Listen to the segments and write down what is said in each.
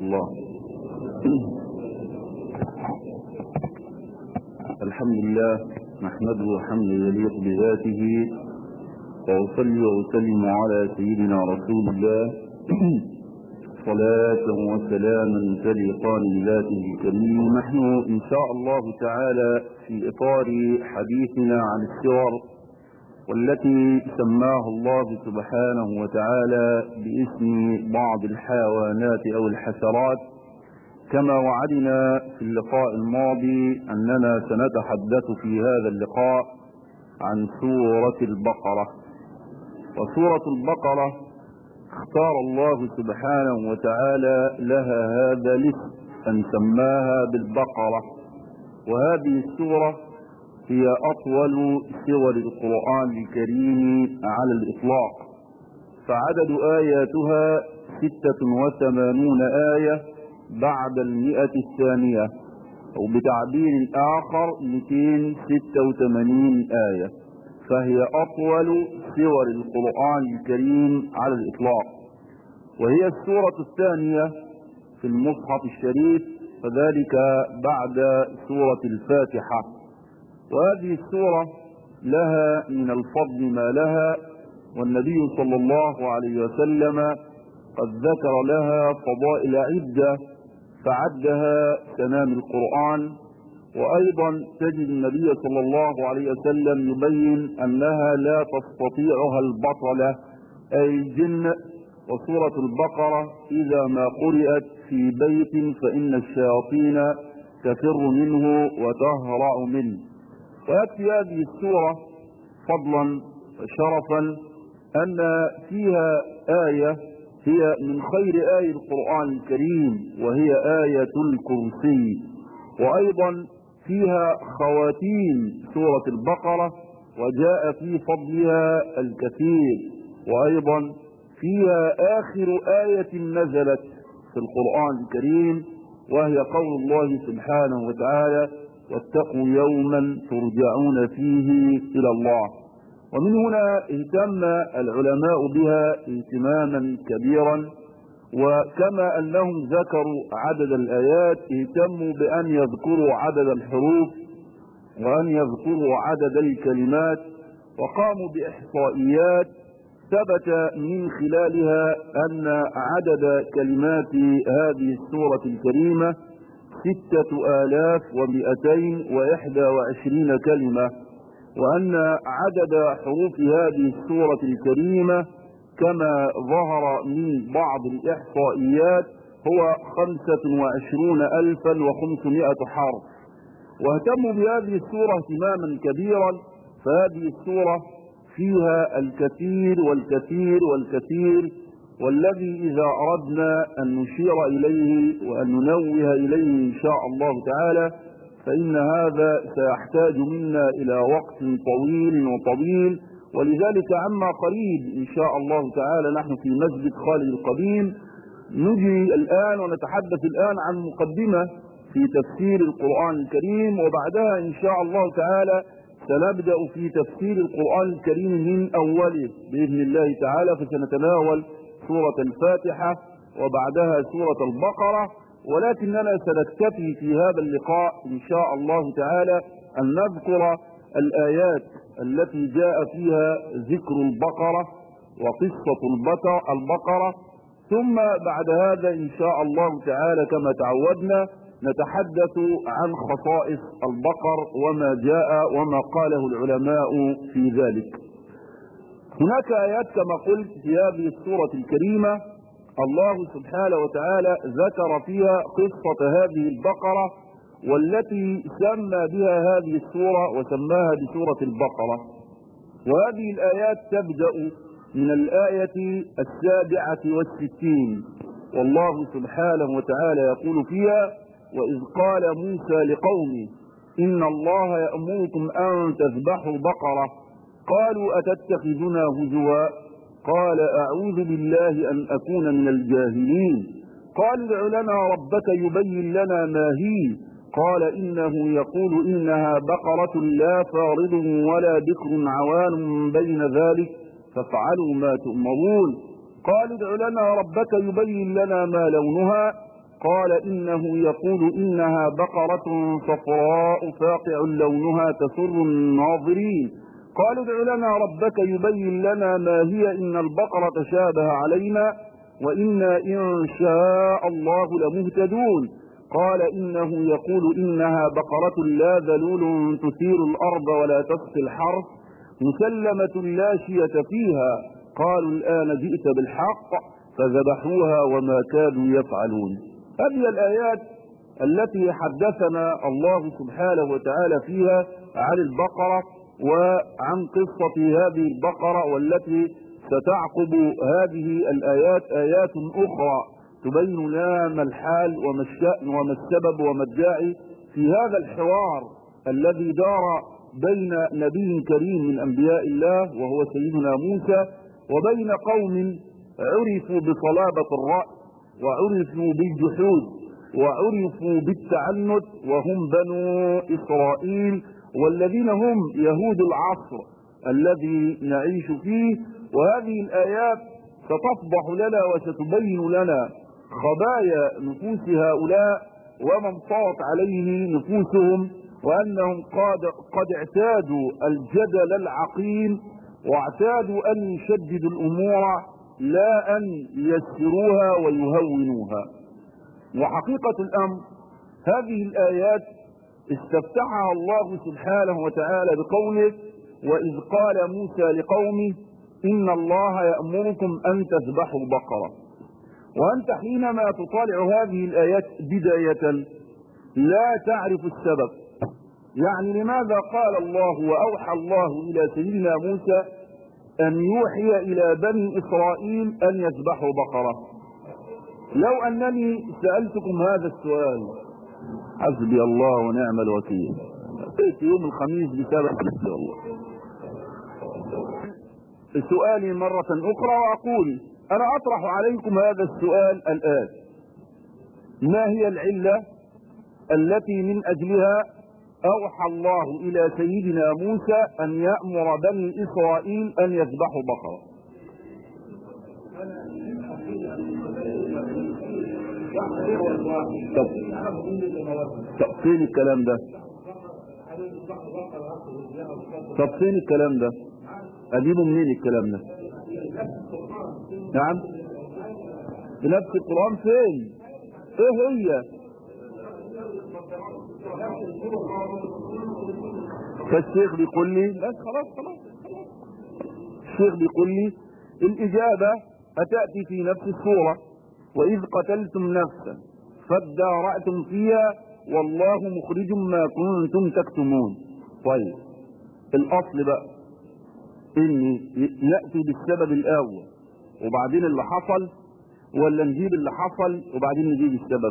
الله الحمد لله نحمده حمدا يليق بذاته وأصلي وأسلم على سيدنا رسول الله صلاة وسلاما تليقان بذاته الكريم نحن إن شاء الله تعالى في إطار حديثنا عن السور والتي سماها الله سبحانه وتعالى باسم بعض الحيوانات أو الحشرات كما وعدنا في اللقاء الماضي أننا سنتحدث في هذا اللقاء عن سورة البقرة وسورة البقرة اختار الله سبحانه وتعالى لها هذا الاسم أن سماها بالبقرة وهذه السورة هي أطول سور القرآن الكريم على الإطلاق فعدد آياتها ستة وثمانون آية بعد المئة الثانية أو بتعبير آخر 286 آية فهي أطول سور القرآن الكريم على الإطلاق وهي السورة الثانية في المصحف الشريف فذلك بعد سورة الفاتحة وهذه السورة لها من الفضل ما لها والنبي صلى الله عليه وسلم قد ذكر لها فضائل عدة فعدها تمام القرآن وأيضا تجد النبي صلى الله عليه وسلم يبين أنها لا تستطيعها البطلة أي الجن وسورة البقرة إذا ما قرأت في بيت فإن الشياطين تفر منه وتهرع منه ويكفي هذه السورة فضلا وشرفا أن فيها آية هي من خير آية القرآن الكريم وهي آية الكرسي وأيضا فيها خواتيم سورة البقرة وجاء في فضلها الكثير وأيضا فيها آخر آية نزلت في القرآن الكريم وهي قول الله سبحانه وتعالى واتقوا يوما ترجعون فيه إلى الله ومن هنا اهتم العلماء بها اهتماما كبيرا وكما أنهم ذكروا عدد الآيات اهتموا بأن يذكروا عدد الحروف وأن يذكروا عدد الكلمات وقاموا بإحصائيات ثبت من خلالها أن عدد كلمات هذه السورة الكريمة ستة آلاف ومئتين وإحدى وعشرين كلمة وأن عدد حروف هذه السورة الكريمة كما ظهر من بعض الإحصائيات هو خمسة وعشرون ألفا وخمسمائة حرف واهتموا بهذه السورة اهتماما كبيرا فهذه السورة فيها الكثير والكثير والكثير والذي إذا أردنا أن نشير إليه وأن ننوه إليه إن شاء الله تعالى فإن هذا سيحتاج منا إلى وقت طويل وطويل ولذلك عما قريب إن شاء الله تعالى نحن في مسجد خالد القديم نجي الآن ونتحدث الآن عن مقدمة في تفسير القرآن الكريم وبعدها إن شاء الله تعالى سنبدأ في تفسير القرآن الكريم من أوله بإذن الله تعالى فسنتناول سورة الفاتحة وبعدها سورة البقرة ولكننا سنكتفي في هذا اللقاء إن شاء الله تعالى أن نذكر الآيات التي جاء فيها ذكر البقرة وقصة البقرة ثم بعد هذا إن شاء الله تعالى كما تعودنا نتحدث عن خصائص البقر وما جاء وما قاله العلماء في ذلك هناك آيات كما قلت في هذه السورة الكريمة الله سبحانه وتعالى ذكر فيها قصة هذه البقرة والتي سمى بها هذه السورة وسماها بسورة البقرة وهذه الآيات تبدأ من الآية السابعة والستين والله سبحانه وتعالى يقول فيها وإذ قال موسى لقومه إن الله يأمركم أن تذبحوا بقرة قالوا أتتخذنا هزوا قال أعوذ بالله أن أكون من الجاهلين قال ادع لنا ربك يبين لنا ما هي قال إنه يقول إنها بقرة لا فارض ولا بكر عوان بين ذلك فافعلوا ما تؤمرون قال ادع لنا ربك يبين لنا ما لونها قال إنه يقول إنها بقرة صفراء فاقع لونها تسر الناظرين قالوا ادع لنا ربك يبين لنا ما هي إن البقرة تشابه علينا وإنا إن شاء الله لمهتدون قال إنه يقول إنها بقرة لا ذلول تثير الأرض ولا تسقي الحرث مسلمة لا شية فيها قالوا الآن جئت بالحق فذبحوها وما كانوا يفعلون هذه الآيات التي حدثنا الله سبحانه وتعالى فيها عن البقرة وعن قصة هذه البقرة والتي ستعقب هذه الآيات آيات أخرى تبين لنا ما الحال وما الشأن وما السبب وما الداعي في هذا الحوار الذي دار بين نبي كريم من أنبياء الله وهو سيدنا موسى وبين قوم عرفوا بصلابة الرأي وعرفوا بالجحود وعرفوا بالتعنت وهم بنو إسرائيل والذين هم يهود العصر الذي نعيش فيه وهذه الآيات ستفضح لنا وستبين لنا خبايا نفوس هؤلاء ومن طوت عليه نفوسهم وأنهم قد, قد اعتادوا الجدل العقيم واعتادوا أن يشددوا الأمور لا أن ييسروها ويهونوها وحقيقة الأمر هذه الآيات استفتحها الله سبحانه وتعالى بقوله وإذ قال موسى لقومه إن الله يأمركم أن تذبحوا بقرة وأنت حينما تطالع هذه الآيات بداية لا تعرف السبب يعني لماذا قال الله وأوحى الله إلى سيدنا موسى أن يوحي إلى بني إسرائيل أن يذبحوا بقرة لو أنني سألتكم هذا السؤال حسبي الله ونعم الوكيل أتيت يوم الخميس بسبب حسبي الله سؤالي مرة أخرى وأقول أنا أطرح عليكم هذا السؤال الآن ما هي العلة التي من أجلها أوحى الله إلى سيدنا موسى أن يأمر بني إسرائيل أن يذبحوا بقرة طب طب فين الكلام ده طب فين الكلام ده اجيبه منين الكلام ده نعم في نفس القرآن فين ايه هي فالشيخ بيقول لي بس خلاص خلاص الشيخ بيقول لي الإجابة أتأتي في نفس السورة وإذ قتلتم نفسا فادارأتم فيها والله مخرج ما كنتم تكتمون طيب الأصل بقى إن نأتي بالسبب الأول وبعدين اللي حصل ولا نجيب اللي حصل وبعدين نجيب السبب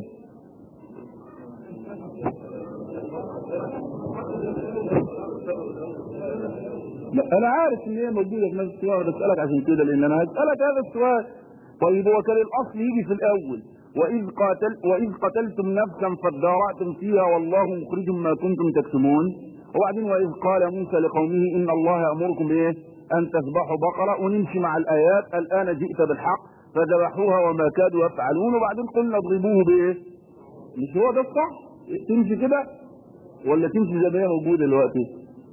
لا انا عارف ان هي موجوده في نفس السؤال بسالك عشان كده لان انا هسالك هذا السؤال طيب هو كان الاصل يجي في الاول واذ قاتل واذ قتلتم نفسا فادارأتم فيها والله مخرج ما كنتم تكتمون وبعدين واذ قال موسى لقومه ان الله يامركم بايه؟ ان تذبحوا بقره ونمشي مع الايات الان جئت بالحق فذبحوها وما كادوا يفعلون وبعدين قلنا اضربوه بايه؟ مش هو ده الصح؟ تمشي كده ولا تمشي زي ما هي موجوده دلوقتي؟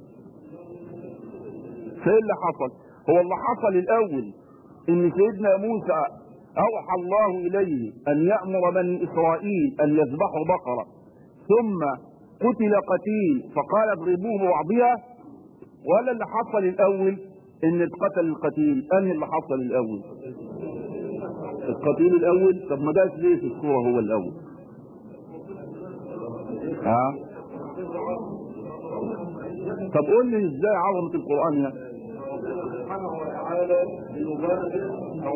فايه اللي حصل هو اللي حصل الاول ان سيدنا موسى اوحى الله اليه ان يامر بني اسرائيل ان يذبحوا بقره ثم قتل قتيل فقال اضربوه ببعضها ولا اللي حصل الاول ان اتقتل القتيل انهي اللي حصل الاول القتيل الاول طب ما جاش ليه في الصوره هو الاول ها طب قول لي ازاي عظمه القران يعني سبحانه وتعالى بمبادئ او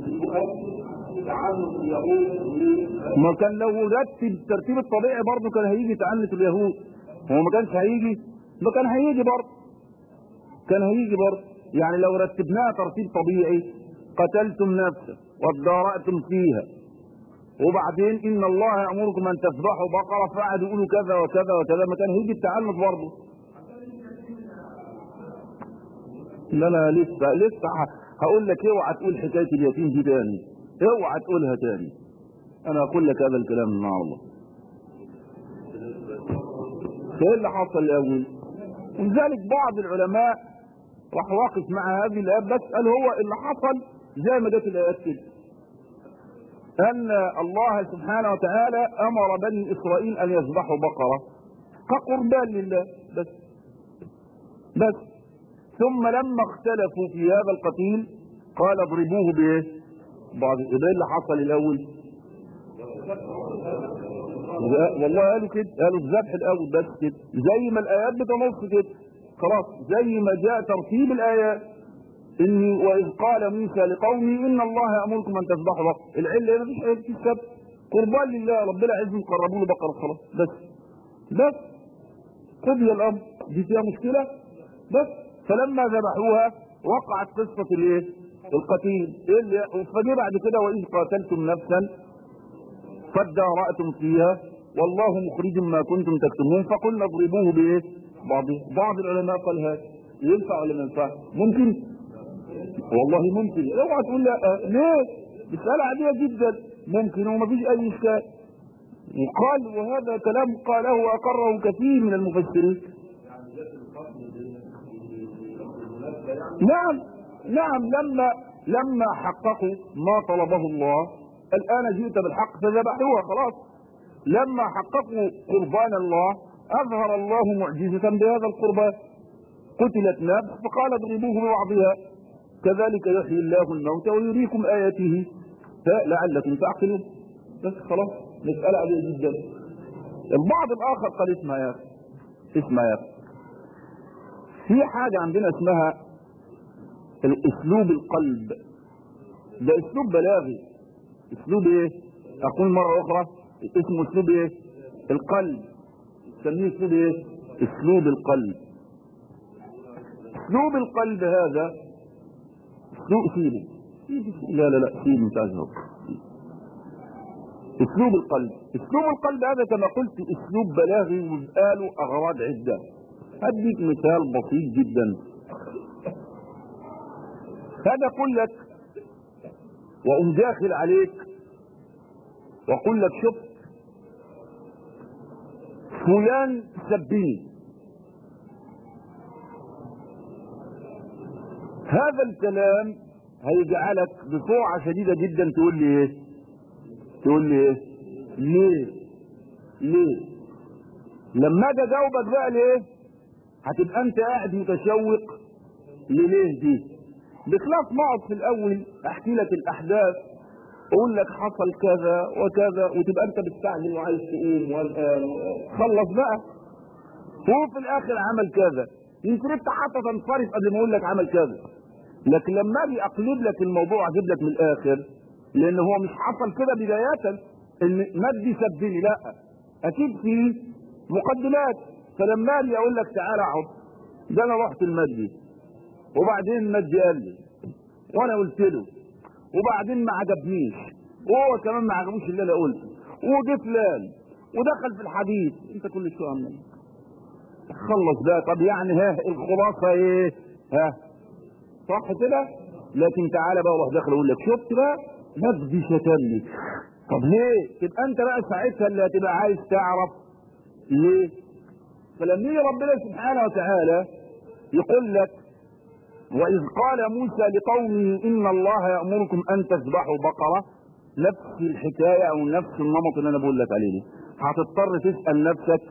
تعلق اليهود ما كان لو رتب الترتيب الطبيعي برضه كان هيجي تعنت اليهود هو ما كانش هيجي ما كان هيجي برضه كان هيجي برضه يعني لو رتبناها ترتيب طبيعي قتلتم نفسا وادارأتم فيها وبعدين ان الله يامركم ان تذبحوا بقره فقعدوا يقولوا كذا وكذا وكذا ما كان هيجي التعنت برضه لا لا لسه لسه هقول لك اوعى تقول حكايه اليتيم دي تاني اوعى تقولها تاني انا اقول لك هذا الكلام النهارده فايه اللي حصل الاول ولذلك بعض العلماء راح واقف مع هذه الايات بسال هو اللي حصل زي ما جت الايات كده ان الله سبحانه وتعالى امر بني اسرائيل ان يذبحوا بقره كقربان لله بس بس ثم لما اختلفوا في هذا القتيل قال اضربوه بايه بعض يبقى إيه اللي حصل الاول لا، والله قالوا كده قالوا الذبح الاول بس كده زي ما الايات بتنص كده خلاص زي ما جاء ترتيب الايات اني واذ قال موسى لقومه ان الله يامركم ان تذبحوا بقره العله ما فيش عله في السبت قربان لله ربنا عايزهم يقربوا له بقره خلاص بس بس قضي الامر دي فيها مشكله بس فلما ذبحوها وقعت قصه الايه؟ القتيل ايه اللي فجي بعد كده واذ قاتلتم نفسا فادارأتم فيها والله مخرج ما كنتم تكتمون فقلنا اضربوه بايه؟ بعض بعض العلماء قال هذا ينفع ولا ما ينفعش؟ ممكن والله ممكن اوعى تقول لا ليه؟ مسألة عادية جدا ممكن وما فيش أي إشكال وقال وهذا كلام قاله وأقره كثير من المفسرين نعم نعم لما لما حققوا ما طلبه الله الآن جئت بالحق فذبحوها خلاص لما حققوا قربان الله أظهر الله معجزة بهذا القربان قتلت نفس فقال اضربوه ببعضها كذلك يحيي الله الموتى ويريكم آياته لعلكم تعقلون بس خلاص مسألة عادية جدا البعض الآخر قال اسمع يا أخي اسمع يا أخي في حاجة عندنا اسمها الاسلوب القلب ده اسلوب بلاغي اسلوب ايه اقول مرة اخرى اسمه اسلوب ايه القلب سميه اسلوب ايه اسلوب القلب اسلوب القلب هذا اسلوب سيبه لا لا لا سيبه انت عايز اسلوب القلب اسلوب القلب هذا كما قلت اسلوب بلاغي وقاله اغراض عده هديك مثال بسيط جدا هذا اقول لك واقوم داخل عليك واقول لك شوف فلان سبني هذا الكلام هيجعلك بسرعه شديده جدا تقول لي ايه تقول لي ايه ليه ليه لما اجي اجاوبك بقى ليه هتبقى انت قاعد متشوق لليه دي بخلاف ما اقعد في الاول احكي لك الاحداث اقول لك حصل كذا وكذا وتبقى انت بتستعجل وعايز تقوم والان خلص بقى هو في الاخر عمل كذا يمكن انت حتى تنصرف قبل ما اقول لك عمل كذا لكن لما اجي اقلب لك الموضوع اجيب لك من الاخر لان هو مش حصل كده بدايه ان مجدي سبني لا اكيد في مقدمات فلما اجي اقول لك تعالى اقعد ده انا رحت المجدي وبعدين المجدي قال لي وانا قلت له وبعدين ما عجبنيش وهو كمان ما عجبوش اللي انا قلته وجه فلان ودخل في الحديث انت كل شويه عمال خلص بقى طب يعني ها الخلاصه ايه ها صح كده لكن تعالى بقى وروح داخل اقول لك شفت بقى مجدي شتمني طب ليه تبقى انت بقى ساعتها اللي هتبقى عايز تعرف ليه فلما يجي ربنا سبحانه وتعالى يقول لك وإذ قال موسى لقومه إن الله يأمركم أن تذبحوا بقرة نفس الحكاية أو نفس النمط اللي أنا بقول لك عليه هتضطر تسأل نفسك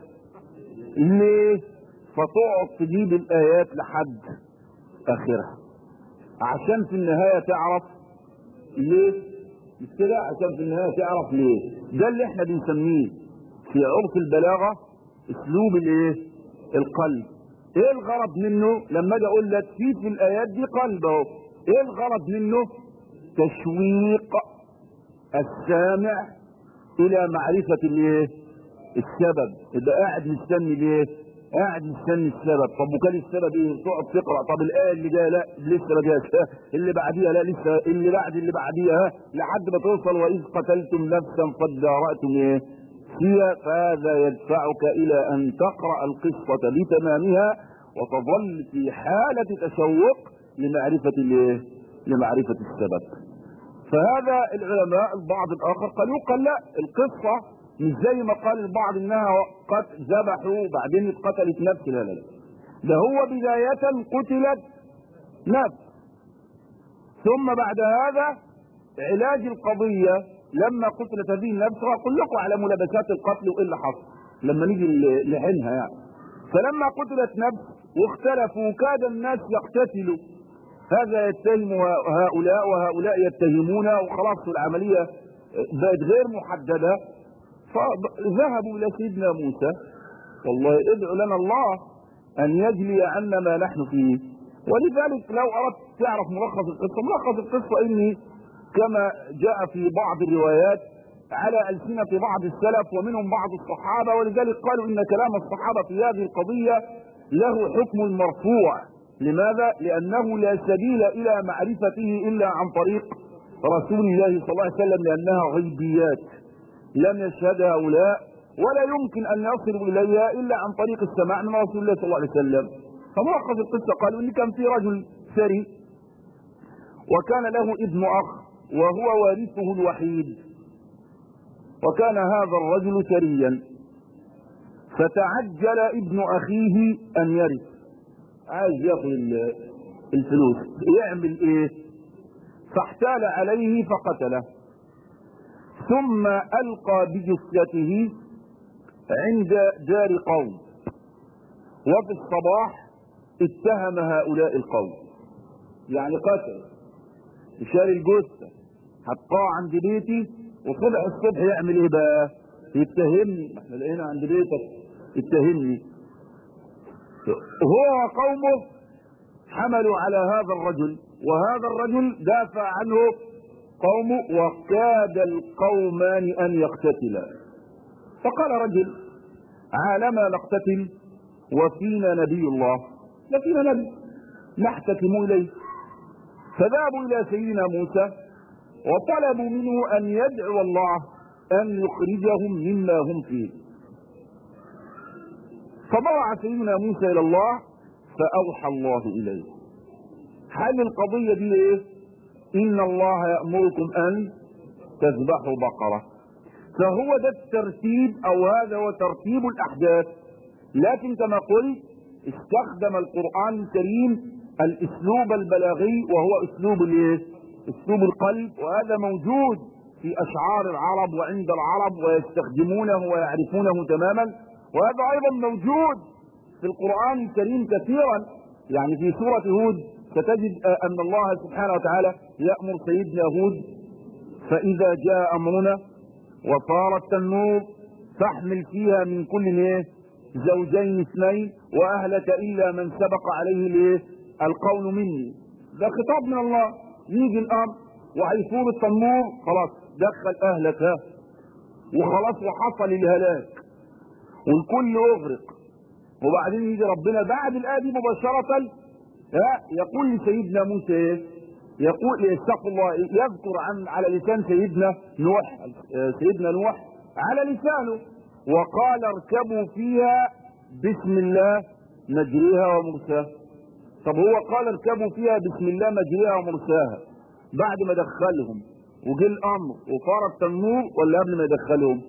ليه فتقعد تجيب الآيات لحد آخرها عشان في النهاية تعرف ليه مش كده عشان في النهاية تعرف ليه ده اللي احنا بنسميه في عرف البلاغة اسلوب الايه القلب ايه الغرض منه لما اجي اقول لك في في الايات دي قلب اهو ايه الغرض منه تشويق السامع الى معرفة الايه السبب يبقى قاعد مستني ليه قاعد مستني السبب طب وكان السبب ايه تقعد تقرا طب الايه اللي جايه لا لسه ما جاش اللي بعديها لا لسه اللي بعد اللي بعديها لحد ما توصل واذ قتلتم نفسا قد دارأتم ايه هي فهذا يدفعك الى ان تقرا القصه بتمامها وتظل في حاله تشوق لمعرفه الايه لمعرفه السبب فهذا العلماء البعض الاخر قال يقال لا القصه مش زي ما قال البعض انها قد ذبحوا بعدين اتقتلت نفس لا لا لا ده هو بدايه قتلت نفس ثم بعد هذا علاج القضيه لما قتلت هذه النفس واقول لكم على ملابسات القتل وايه اللي حصل لما نيجي لحينها يعني فلما قتلت نفس واختلفوا كاد الناس يقتتلوا هذا يتهم هؤلاء وهؤلاء يتهمون وخلاص العملية بقت غير محددة فذهبوا إلى سيدنا موسى والله ادعو لنا الله أن يجلي عنا ما نحن فيه ولذلك لو أردت تعرف ملخص القصة ملخص القصة إني كما جاء في بعض الروايات على ألسنة بعض السلف ومنهم بعض الصحابة ولذلك قالوا إن كلام الصحابة في هذه القضية له حكم المرفوع لماذا؟ لأنه لا سبيل إلى معرفته إلا عن طريق رسول الله صلى الله عليه وسلم لأنها غيبيات لم يشهد هؤلاء ولا يمكن أن يصلوا إليها إلا عن طريق السماع من رسول الله صلى الله عليه وسلم فملخص القصة قالوا إن كان في رجل ثري وكان له ابن أخ وهو وارثه الوحيد وكان هذا الرجل ثريا فتعجل ابن أخيه أن يرث عايز ياخذ الفلوس يعمل ايه فاحتال عليه فقتله ثم القى بجثته عند دار قوم وفي الصباح اتهم هؤلاء القوم يعني قتل شال الجثه حطاه عند بيتي وطلع الصبح يعمل ايه بقى يتهمني احنا لقينا عند بيتك يتهمني هو وقومه حملوا على هذا الرجل وهذا الرجل دافع عنه قومه وكاد القومان ان يقتتلا فقال رجل عالما نقتتل وفينا نبي الله لفينا نبي نحتكم اليه فذهبوا الى سيدنا موسى وطلبوا منه ان يدعو الله ان يخرجهم مما هم فيه فضرع سيدنا موسى الى الله فاوحى الله اليه حل القضيه دي ايه ان الله يامركم ان تذبحوا بقره فهو ده الترتيب او هذا هو ترتيب الاحداث لكن كما قلت استخدم القران الكريم الاسلوب البلاغي وهو اسلوب الايه اسلوب القلب وهذا موجود في اشعار العرب وعند العرب ويستخدمونه ويعرفونه تماما وهذا ايضا موجود في القرآن الكريم كثيرا يعني في سورة هود ستجد ان الله سبحانه وتعالى يأمر سيدنا هود فاذا جاء امرنا وصار التنور فاحمل فيها من كل ايه زوجين اثنين واهلك الا من سبق عليه الايه القول مني ده خطاب من الله يجي الامر وهيفور التنور خلاص دخل اهلك ها وخلاص وحصل الهلاك والكل يغرق وبعدين يجي ربنا بعد الآية دي مباشرة يقول لسيدنا موسى ايه؟ يقول استغفر الله يذكر عن على لسان سيدنا نوح سيدنا نوح على لسانه وقال اركبوا فيها بسم الله مجريها ومرساها طب هو قال اركبوا فيها بسم الله مجريها ومرساها بعد ما دخلهم وجه الامر وفار التنور ولا قبل ما يدخلهم؟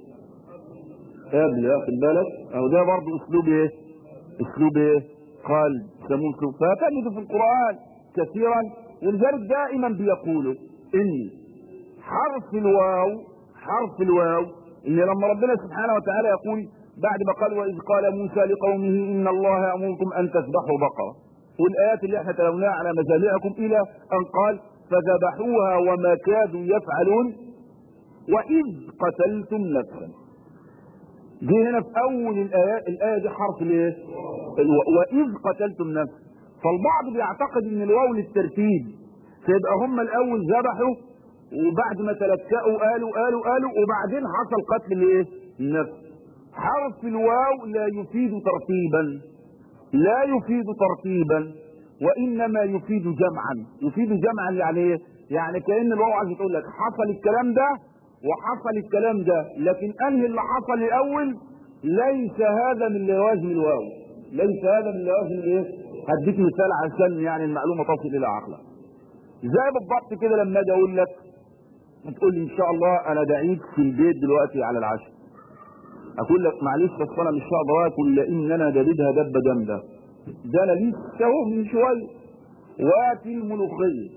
قبل واخد بالك اهو ده برضه اسلوب ايه اسلوب ايه قلب سموه اسلوب فتجد في القران كثيرا ولذلك دائما بيقولوا ان حرف الواو حرف الواو ان لما ربنا سبحانه وتعالى يقول بعد ما قال واذ قال موسى لقومه ان الله يامركم ان تذبحوا بقره والايات اللي احنا تلوناها على مجامعكم الى ان قال فذبحوها وما كادوا يفعلون واذ قتلتم نفسا دي هنا في اول الايه الايه دي حرف الايه واذ قتلتم نفسا فالبعض بيعتقد ان الواو للترتيب فيبقى هم الاول ذبحوا وبعد ما تلكأوا قالوا قالوا قالوا وبعدين حصل قتل الايه النفس حرف الواو لا يفيد ترتيبا لا يفيد ترتيبا وانما يفيد جمعا يفيد جمعا يعني ايه يعني كان الواو عايز تقول لك حصل الكلام ده وحصل الكلام ده لكن انهي اللي حصل الاول ليس هذا من لوازم الواو ليس هذا من لوازم الايه هديك مثال عشان يعني المعلومه تصل الى عقلك زي بالضبط كده لما اجي اقول لك وتقول لي ان شاء الله انا دعيت في البيت دلوقتي على العشاء اقول لك معلش بس انا مش هقدر اكل لان انا دبدها دبه جامده ده انا لسه اهو من شويه واكل ملوخيه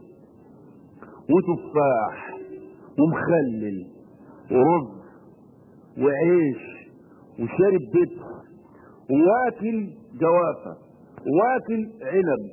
وتفاح ومخلل ورز وعيش وشارب بيت واكل جوافه واكل عنب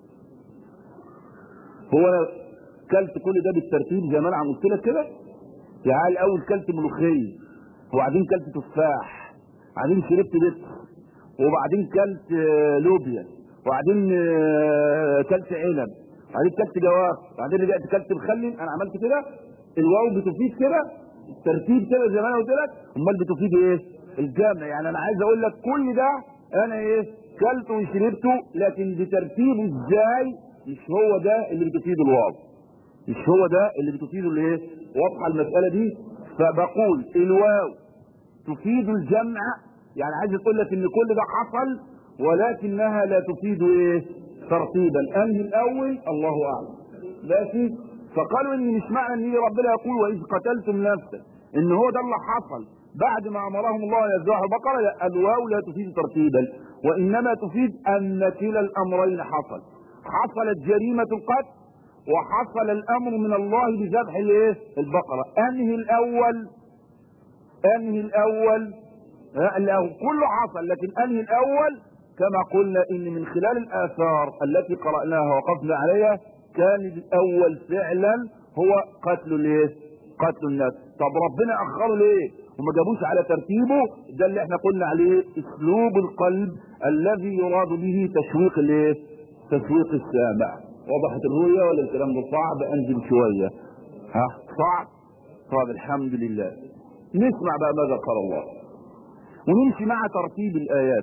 هو انا كلت كل ده بالترتيب زي ما انا قلت لك كده يعني الاول كلت ملوخيه وبعدين كلت تفاح وبعدين شربت بيت وبعدين كلت آه، لوبيا وبعدين آه، كلت عنب وبعدين كلت جواف وبعدين رجعت كلت مخلل انا عملت كده الواو بتفيد كده الترتيب كده زي ما انا قلت لك امال بتفيد ايه الجمع يعني انا عايز اقول لك كل ده انا ايه كلته وشربته لكن بترتيبه ازاي مش هو ده اللي بتفيد الواو مش هو ده اللي بتفيده الايه واضحه المساله دي فبقول الواو تفيد الجمع يعني عايز تقول لك ان كل ده حصل ولكنها لا تفيد ايه ترتيبا انهي الاول الله اعلم ماشي فقالوا ان مش معنى ان ربنا يقول واذ قتلتم نفسا ان هو ده اللي حصل بعد ما امرهم الله ان يذبحوا البقره لا الواو لا تفيد ترتيبا وانما تفيد ان كلا الامرين حصل حصلت جريمه القتل وحصل الامر من الله بذبح الايه البقره انهي الاول انهي الاول ها، الأول كله حصل لكن انهي الاول كما قلنا ان من خلال الاثار التي قراناها وقفنا عليها كان الاول فعلا هو قتل الايه قتل النفس طب ربنا اخره ليه وما جابوش على ترتيبه ده اللي احنا قلنا عليه اسلوب القلب الذي يراد به تشويق الايه تشويق السامع وضحت الرؤية ولا الكلام ده صعب انزل شوية ها صعب طب الحمد لله نسمع بقى ماذا قال الله ونمشي مع ترتيب الآيات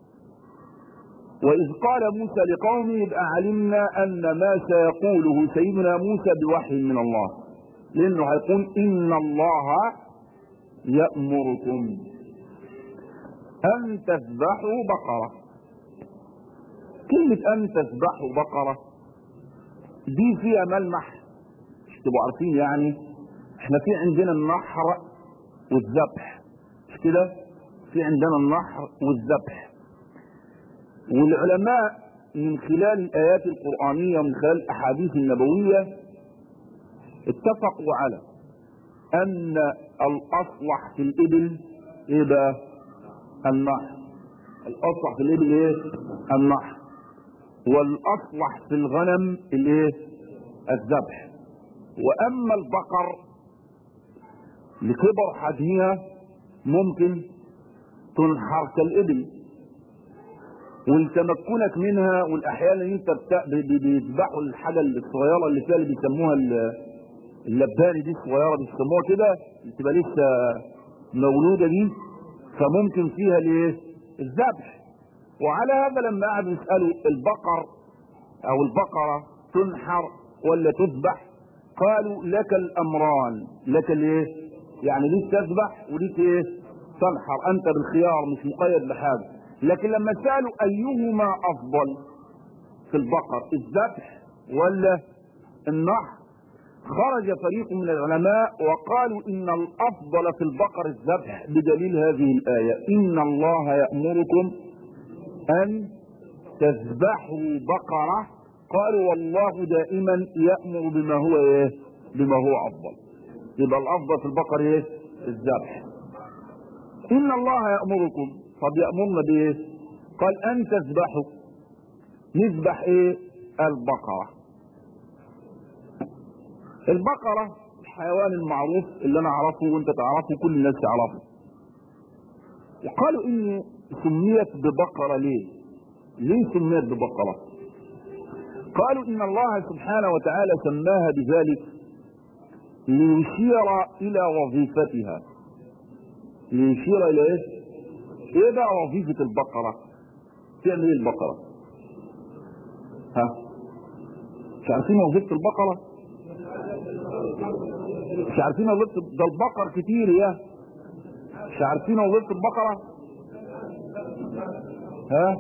وإذ قال موسى لقومه يبقى علمنا أن ما سيقوله سيدنا موسى بوحي من الله لأنه هيقول إن الله يأمركم أن تذبحوا بقرة كلمة أن تذبحوا بقرة دي فيها ملمح مش تبقوا عارفين يعني احنا في عندنا النحر والذبح مش كده في عندنا النحر والذبح والعلماء من خلال الآيات القرآنية ومن خلال الأحاديث النبوية اتفقوا على أن الأصلح في الإبل إيه بقى؟ النحر الأصلح في الإبل إيه؟ النحر والأصلح في الغنم الإيه؟ الذبح وأما البقر لكبر حجمها ممكن تنحر كالإبل ولتمكنك منها والاحيان اللي انت بتا- ب- ب- بيذبحوا الحاجه الصغيره اللي فيها اللي بيسموها ال- اللباني دي الصغيره بيسموها كده اللي تبقى لسه مولوده دي فممكن فيها الايه؟ الذبح وعلى هذا لما قعدوا يسالوا البقر او البقره تنحر ولا تذبح قالوا لك الامران لك الايه؟ يعني ليك تذبح وليك ايه؟ تنحر انت بالخيار مش مقيد بحاجه لكن لما سالوا ايهما افضل في البقر الذبح ولا النحر خرج فريق من العلماء وقالوا ان الافضل في البقر الذبح بدليل هذه الايه ان الله يامركم ان تذبحوا بقره قالوا والله دائما يامر بما هو ايه بما هو افضل يبقى الافضل في البقر ايه الذبح ان الله يامركم طب يامرنا بايه قال ان تذبحوا نذبح ايه البقره البقره الحيوان المعروف اللي انا اعرفه وانت تعرفه كل الناس تعرفه وقالوا ان سميت ببقره ليه ليه سميت ببقره قالوا ان الله سبحانه وتعالى سماها بذلك ليشير الى وظيفتها ليشير الى ايه ايه بقى وظيفة البقرة تعمل ايه البقرة ها مش عارفين وظيفة البقرة مش عارفين وظيفة ده البقر كتير يا مش عارفين وظيفة البقرة ها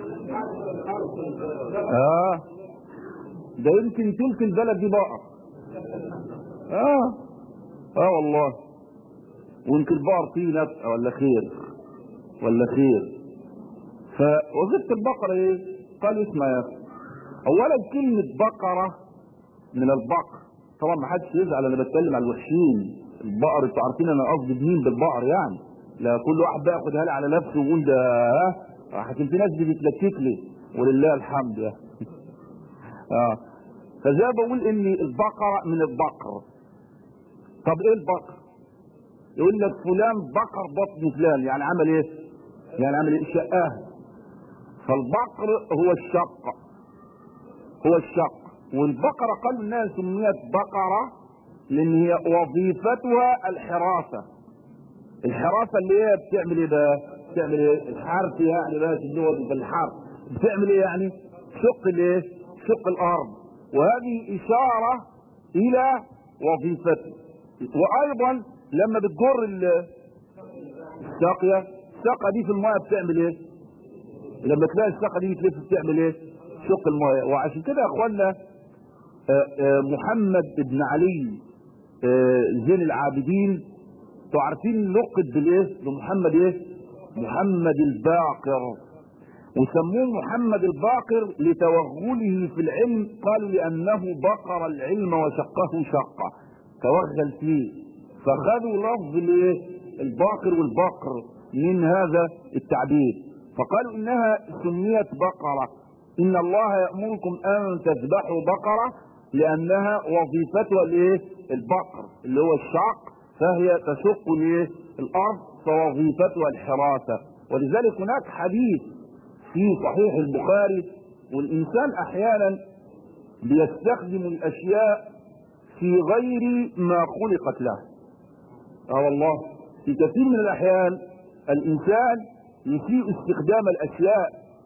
اه ده يمكن تلك البلد دي بقر اه اه والله ويمكن البقر فيه نفع ولا خير ولا خير فوظيفة البقرة ايه؟ قال اسمها يا اخي اولا كلمة بقرة من البقر طبعا ما حدش يزعل انا بتكلم على الوحشين البقر انتوا عارفين انا قصدي بمين بالبقر يعني لا كل واحد بقى ياخدها لي على نفسه ويقول ده ها عشان في ناس بتتلكك لي ولله الحمد يا اه فزي بقول ان البقرة من البقر طب ايه البقر يقول لك فلان بقر بطن فلان يعني عمل ايه يعني عمل ايه شقاه فالبقر هو الشق هو الشق والبقرة قالوا انها سميت بقرة لان هي وظيفتها الحراسة الحراسة اللي هي بتعمل ايه بقى بتعمل ايه الحرث يعني بقى اللي هو بالحرث بتعمل ايه يعني شق الايه شق الارض وهذه اشارة الى وظيفته وايضا لما بتجر الساقية الساقة دي في الماء بتعمل ايه لما تلاقي الساقة دي بتلف بتعمل ايه شق الماء وعشان كده يا اخوانا محمد بن علي زين العابدين انتوا عارفين لقب بالايه بمحمد ايه محمد الباقر وسموه محمد الباقر لتوغله في العلم قالوا لانه بقر العلم وشقه شقه توغل فيه فخذوا لفظ الايه الباقر والبقر من هذا التعبير فقالوا انها سميت بقره ان الله يامركم ان تذبحوا بقره لانها وظيفتها الايه البقر اللي هو الشق فهي تشق الايه الارض فوظيفتها الحراسه ولذلك هناك حديث في صحيح البخاري والانسان احيانا بيستخدم الاشياء في غير ما خلقت له اه والله في كثير من الاحيان الانسان يسيء استخدام الاشياء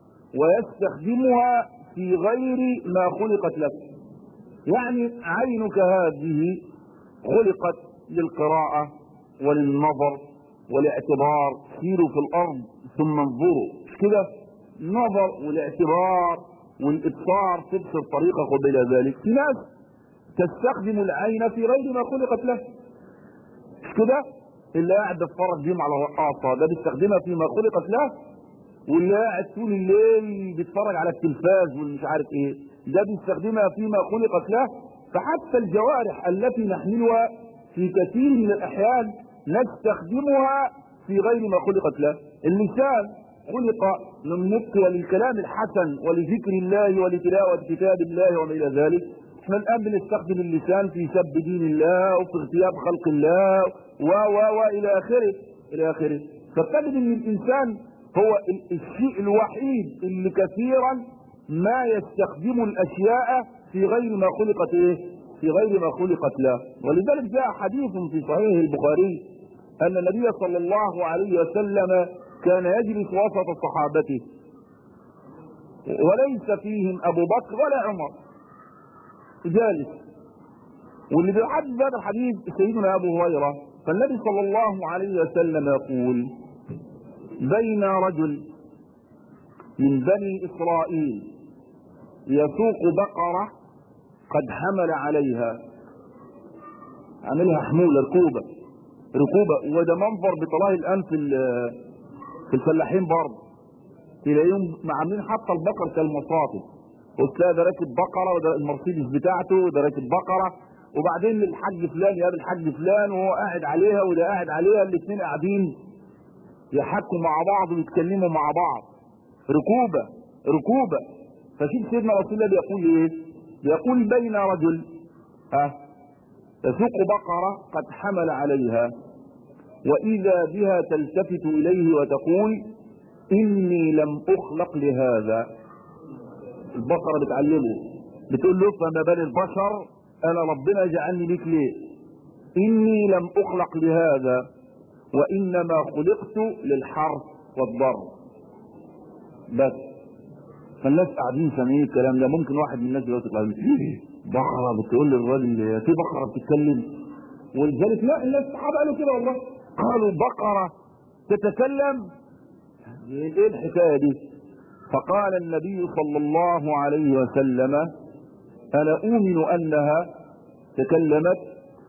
ويستخدمها في غير ما خلقت له يعني عينك هذه خلقت للقراءة وللنظر والاعتبار سيروا في الأرض ثم انظروا مش كده النظر والاعتبار والإبصار تبصر طريقك وبلا ذلك في ناس تستخدم العين في غير ما خلقت له مش كده اللي قاعد بيتفرج بيهم على رقاصة ده بيستخدمها فيما خلقت له واللي قاعد طول الليل بيتفرج على التلفاز والمش عارف ايه ده بيستخدمها فيما خلقت له فحتى الجوارح التي نحملها في كثير من الاحيان نستخدمها في غير ما خلقت له اللسان خلق للنطق وللكلام الحسن ولذكر الله ولتلاوة كتاب الله وما الى ذلك احنا الان بنستخدم اللسان في سب دين الله وفي اغتياب خلق الله و و و الى اخره الى اخره فتجد ان الانسان هو الشيء الوحيد اللي كثيرا ما يستخدم الاشياء في غير ما خلقت ايه في غير ما خلقت له ولذلك جاء حديث في صحيح البخاري ان النبي صلى الله عليه وسلم كان يجلس وسط صحابته وليس فيهم ابو بكر ولا عمر جالس واللي بيحدث هذا الحديث سيدنا ابو هريره فالنبي صلى الله عليه وسلم يقول بين رجل من بني اسرائيل يسوق بقره قد حمل عليها عملها حمولة ركوبة ركوبة وده منظر بطلاه الآن في في الفلاحين برضه تلاقيهم عاملين حتى البقر كالمصاطب وتلاقي ده راكب بقرة وده المرسيدس بتاعته وده راكب بقرة وبعدين الحاج فلان يقابل الحاج فلان وهو قاعد عليها وده قاعد عليها الاثنين قاعدين يحكوا مع بعض ويتكلموا مع بعض ركوبة ركوبة فشوف سيدنا رسول الله بيقول ايه يقول بين رجل أه تسوق بقرة قد حمل عليها وإذا بها تلتفت إليه وتقول إني لم أخلق لهذا البقرة بتعلمه بتقول له فما بال البشر أنا ربنا جعلني لك ليه إني لم أخلق لهذا وإنما خلقت للحرث والضر بس فالناس قاعدين سامعين الكلام ده ممكن واحد من الناس دلوقتي يطلع بقره بتقول للراجل في بقره بتتكلم ولذلك لا الناس الصحابه قالوا كده والله قالوا بقره تتكلم ايه الحكايه دي فقال النبي صلى الله عليه وسلم انا اؤمن انها تكلمت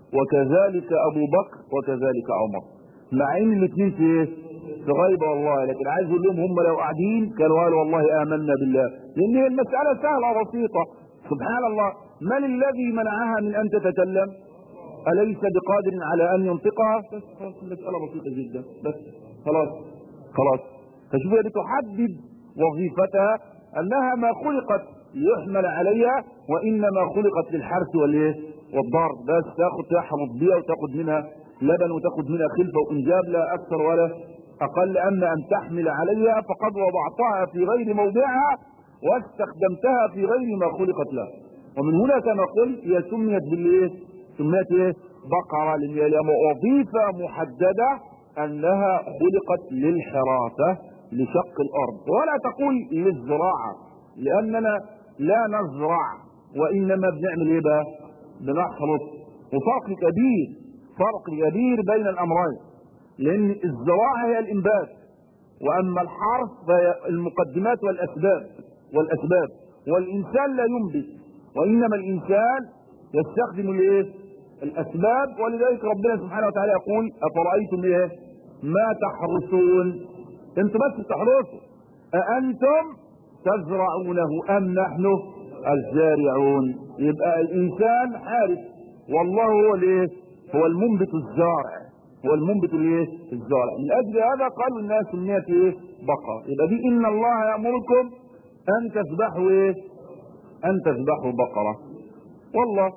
وكذلك ابو بكر وكذلك عمر مع ان الاثنين في ايه في غيبة والله لكن عايز اقول لهم هم لو قاعدين كانوا قالوا والله امنا بالله لان هي المسألة سهلة بسيطة سبحان الله من الذي منعها من ان تتكلم اليس بقادر على ان ينطقها بس خلاص المسألة بسيطة جدا بس خلاص خلاص فشوف هي بتحدد وظيفتها انها ما خلقت ليحمل عليها وانما خلقت للحرث والايه والضرب بس تاخد تحرث بيها وتاخد منها لبن وتاخد منها خلفه وانجاب لا اكثر ولا اقل اما ان تحمل عليها فقد وضعتها في غير موضعها واستخدمتها في غير ما خلقت له ومن هنا كما قلت هي سميت بالايه سميت ايه بقره لان هي لها وظيفه محدده انها خلقت للحراسه لشق الارض ولا تقول للزراعه لاننا لا نزرع وانما بنعمل ايه بقى بنحرث وفرق كبير فرق كبير بين الامرين لان الزراعه هي الانبات واما الحرث فهي المقدمات والاسباب والاسباب والانسان لا ينبت وانما الانسان يستخدم الايه الاسباب ولذلك ربنا سبحانه وتعالى يقول افرايتم ايه ما تحرثون انتم بس تحرثوا اانتم تزرعونه ام نحن الزارعون يبقى الانسان حارث والله هو الايه هو المنبت الزارع هو المنبت الايه الزارع من اجل هذا قالوا الناس سميت ايه بقره يبقى دي ان الله يامركم ان تذبحوا ايه ان تذبحوا بقره والله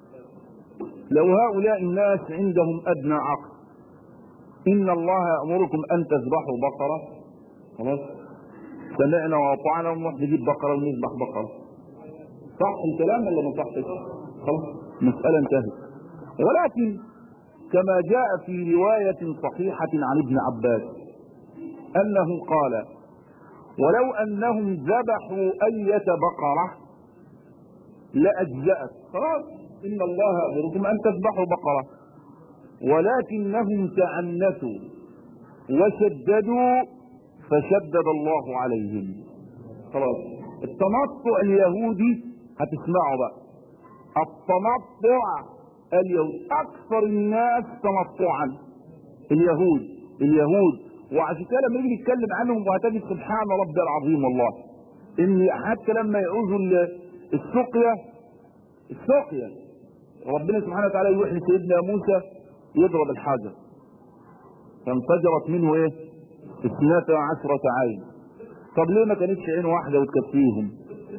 لو هؤلاء الناس عندهم ادنى عقل ان الله يامركم ان تذبحوا بقره خلاص سمعنا واطعنا ونروح نجيب بقره ونذبح بقره صح الكلام ولا ما صحش خلاص مساله انتهت ولكن كما جاء في روايه صحيحه عن ابن عباس انه قال ولو انهم ذبحوا اية بقرة لأجزأت خلاص إن الله أمركم أن تذبحوا بقرة ولكنهم تعنتوا وشددوا فشدد الله عليهم خلاص التمطع اليهودي هتسمعوا بقى التمطع اليهود أكثر الناس تمطعا اليهود اليهود وعشان كده لما نيجي نتكلم عنهم وهتجد سبحان ربي العظيم والله ان حتى لما يعوزوا السقيا السقيا ربنا سبحانه وتعالى يروح لسيدنا موسى يضرب الحجر فانفجرت منه ايه اثنتا عشرة عين طب ليه ما كانتش عين واحدة وتكفيهم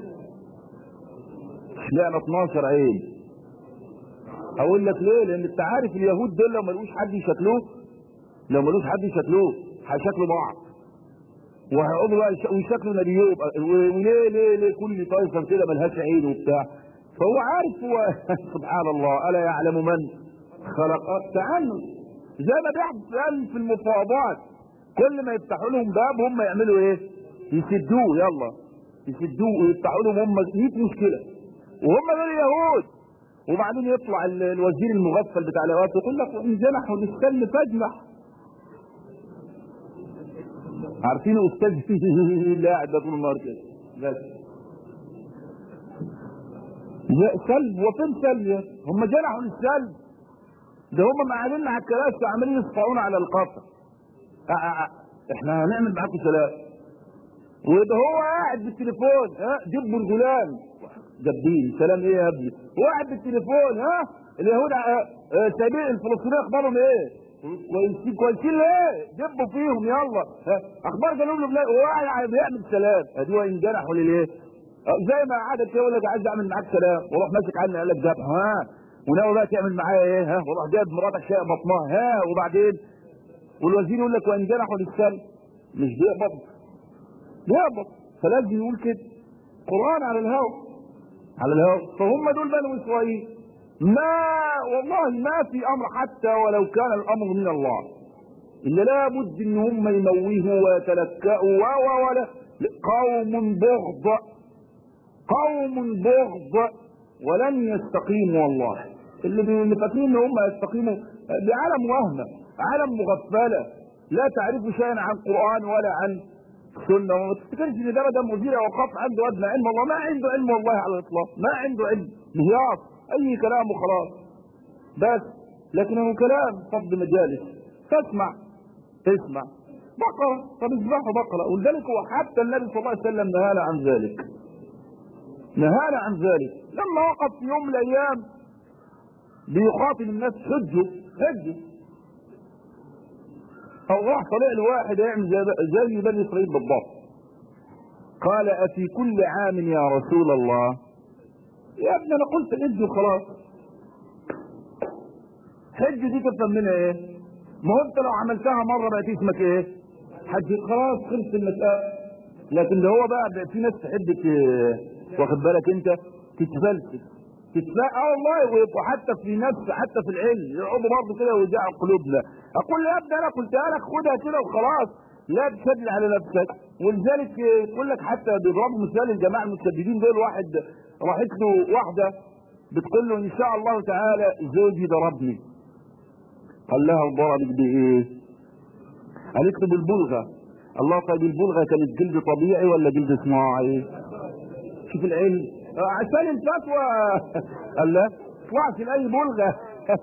اشمعنى 12 عين اقول لك ليه لان انت عارف اليهود دول لو ملوش حد يشكلوه لو ملوش حد يشكلوه هيشكلوا بعض وهيقعدوا بقى ويشكلوا نبيهم وليه ليه ليه كل طائفه كده ملهاش عين وبتاع فهو عارف هو سبحان الله الا يعلم من خلق التعنت زي ما بيحدث الان في المفاوضات كل ما يفتحوا لهم باب هم يعملوا ايه؟ يسدوه يلا يسدوه ويفتحوا لهم هم 100 مشكله وهم دول اليهود وبعدين يطلع الوزير المغفل بتاع الاوقات يقول لك وان جنحوا للسلم فاجنح عارفين استاذ لا قاعد طول النهار كده بس سلب وفين سلب هم جنحوا للسلب ده هم معادين على الكراسي وعمالين يصفعون على القطر احنا هنعمل معاكم سلام وده هو قاعد بالتليفون ها دب الغلام جابين سلام ايه يا ابني هو قاعد بالتليفون ها اليهود سايبين الفلسطينيين اخبارهم ايه كويسين كويسين ليه؟ دبوا فيهم يلا اخبار جنوب لبنان هو قاعد بيعمل سلام ادي وان جنحوا للايه؟ زي ما قعدت كده يقول لك عايز اعمل معاك سلام واروح ماسك عني قال لك ذبح ها وناوي بقى تعمل معايا ايه ها واروح جايب مراتك شايق بطنها ها وبعدين والوزير يقول لك وان جنحوا للسلم مش بيقبض بيقبض فلازم يقول كده قران على الهوى على الهوى فهم دول بنو اسرائيل ما والله ما في امر حتى ولو كان الامر من الله الا لابد ان هم يموهوا ويتلكأوا و ولا قوم بغض قوم بغض ولن يستقيموا والله اللي فاكرين ان هم يستقيموا بعالم وهمه عالم مغفله لا تعرف شيئا عن قران ولا عن سنه وما تفتكرش ان ده مدام مدير اوقاف عنده ادنى علم الله ما عنده علم والله على الاطلاق ما عنده علم مهياص اي كلام وخلاص بس لكنه كلام فض مجالس فاسمع اسمع بقرة طب اذبحوا بقرة ولذلك هو حتى النبي صلى الله عليه وسلم نهانا عن ذلك نهانا عن ذلك لما وقف في يوم من الايام بيخاطب الناس حجوا حجوا او راح طلع له واحد يعمل زي- زي بني اسرائيل بالضبط قال افي كل عام يا رسول الله يا ابني انا قلت حج وخلاص حج دي تفهم منها ايه ما هو انت لو عملتها مره بقت اسمك ايه حج خلاص خلص المساله لكن ده هو بقى بقى في ناس تحب ت- واخد بالك انت تتفلسف تتفلسف اه والله ويبقوا حتى في نفس حتى في العلم يقعدوا برضه كده ويوجعوا قلوبنا اقول له يا ابني انا قلتها لك خدها كده وخلاص لا تشدد على نفسك ولذلك يقول لك حتى بيضربوا مثال الجماعه المسددين دول واحد راحت له واحده بتقول له ان شاء الله تعالى زوجي ضربني قال لها وضربك بايه؟ قالت له بالبلغه الله طيب البلغه كانت جلد طبيعي ولا جلد صناعي؟ شوف العلم آه، عشان الفتوى قال لا طلعت لاي بلغه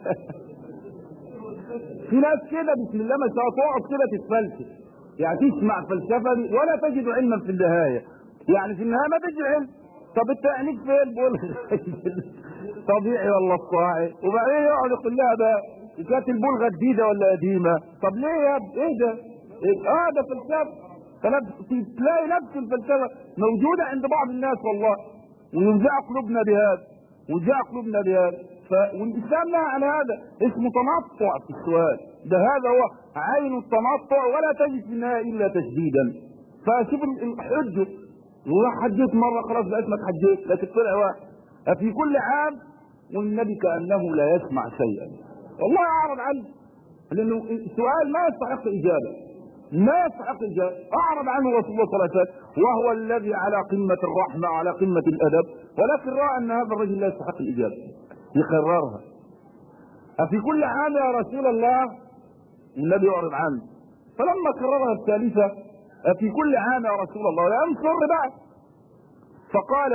في ناس كده بسم الله ما شاء الله تقعد كده تتفلسف يعني تسمع فلسفه دي ولا تجد علما في النهايه يعني في النهايه ما تجد علم طب انت عينيك فين بلغه طبيعي ولا صناعي وبعدين يقعد يقول لها بقى كانت البلغه جديده ولا قديمه طب ليه يا ابني ايه ده؟ إيه؟ اه ده فلسفه فنفس- تلاقي نفس الفلسفه موجوده عند بعض الناس والله وينزع قلوبنا بهذا وينزع قلوبنا بهذا ف... والاسلام نهى عن هذا اسمه تنطع في السؤال ده هذا هو عين التنطع ولا تجد في النهايه الا تشديدا فشوف ال- الحجه والله حجيت مره خلاص بقى اسمك حجيت لكن طلع واحد في كل عام والنبي كانه لا يسمع شيئا والله اعرض عنه لانه السؤال ما يستحق اجابه ما يستحق اجابه اعرض عنه رسول الله صلى الله عليه وسلم وهو الذي على قمه الرحمه على قمه الادب ولكن راى ان هذا الرجل لا يستحق الاجابه يقررها أفي كل عام يا رسول الله النبي يعرض عنه فلما كررها الثالثة أفي كل عام يا رسول الله لا انصر بقى فقال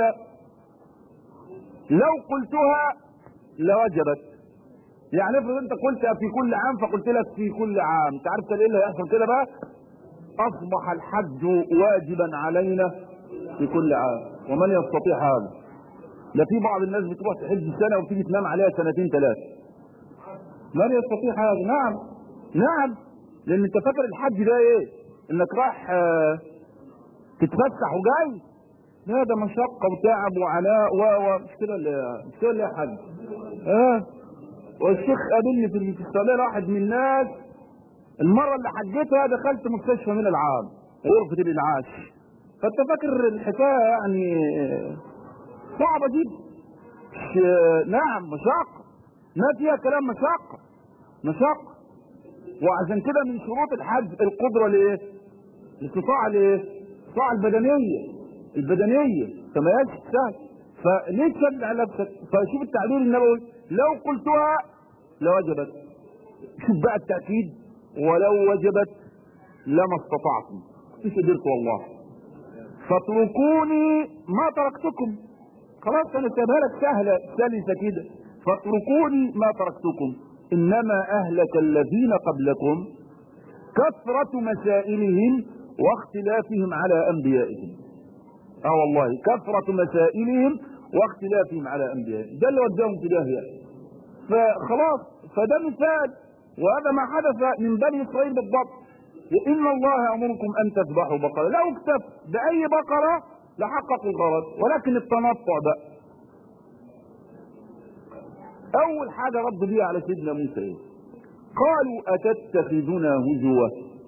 لو قلتها لوجبت يعني افرض انت قلت في كل عام فقلت لك في كل عام انت عارف ايه اللي هيحصل كده بقى اصبح الحج واجبا علينا في كل عام ومن يستطيع هذا لا في بعض الناس بتروح تحج سنه وتيجي تنام عليها سنتين ثلاثه من يستطيع هذا نعم نعم لان انت فاكر الحج ده ايه انك رايح آه، تتفسح وجاي لا ده مشقه وتعب وعناء و و مش كده اللي مش كده اللي يا حاج اه والشيخ قابلني في في السعوديه واحد من الناس المره اللي حجيتها دخلت مستشفى من العام غرفه الانعاش فانت فاكر الحكايه يعني صعبه جدا مش نعم مشقه ما فيها كلام مشقه مشقه وعشان كده من شروط الحج القدره لايه؟ الاستطاعه لايه؟ الاستطاعه البدنيه البدنيه فما يجب سهل فليه تشد على نفسك؟ فشوف التعبير النبوي لو قلتها لوجبت شوف بقى التاكيد ولو وجبت لما استطعتم مش قدرت والله فاتركوني ما تركتكم خلاص انا سايبها لك سهله سلسه كده فاتركوني ما تركتكم انما اهلك الذين قبلكم كثرة مسائلهم واختلافهم على انبيائهم اه والله كثرة مسائلهم واختلافهم على انبيائهم ده اللي وداهم في داهيه فخلاص فده مثال وهذا ما حدث من بني اسرائيل بالضبط وان الله يامركم ان تذبحوا بقره لو اكتفوا باي بقره لحققوا الغرض ولكن التنطع بقى اول حاجه رد بيها على سيدنا موسى ايه قالوا اتتخذنا هزوا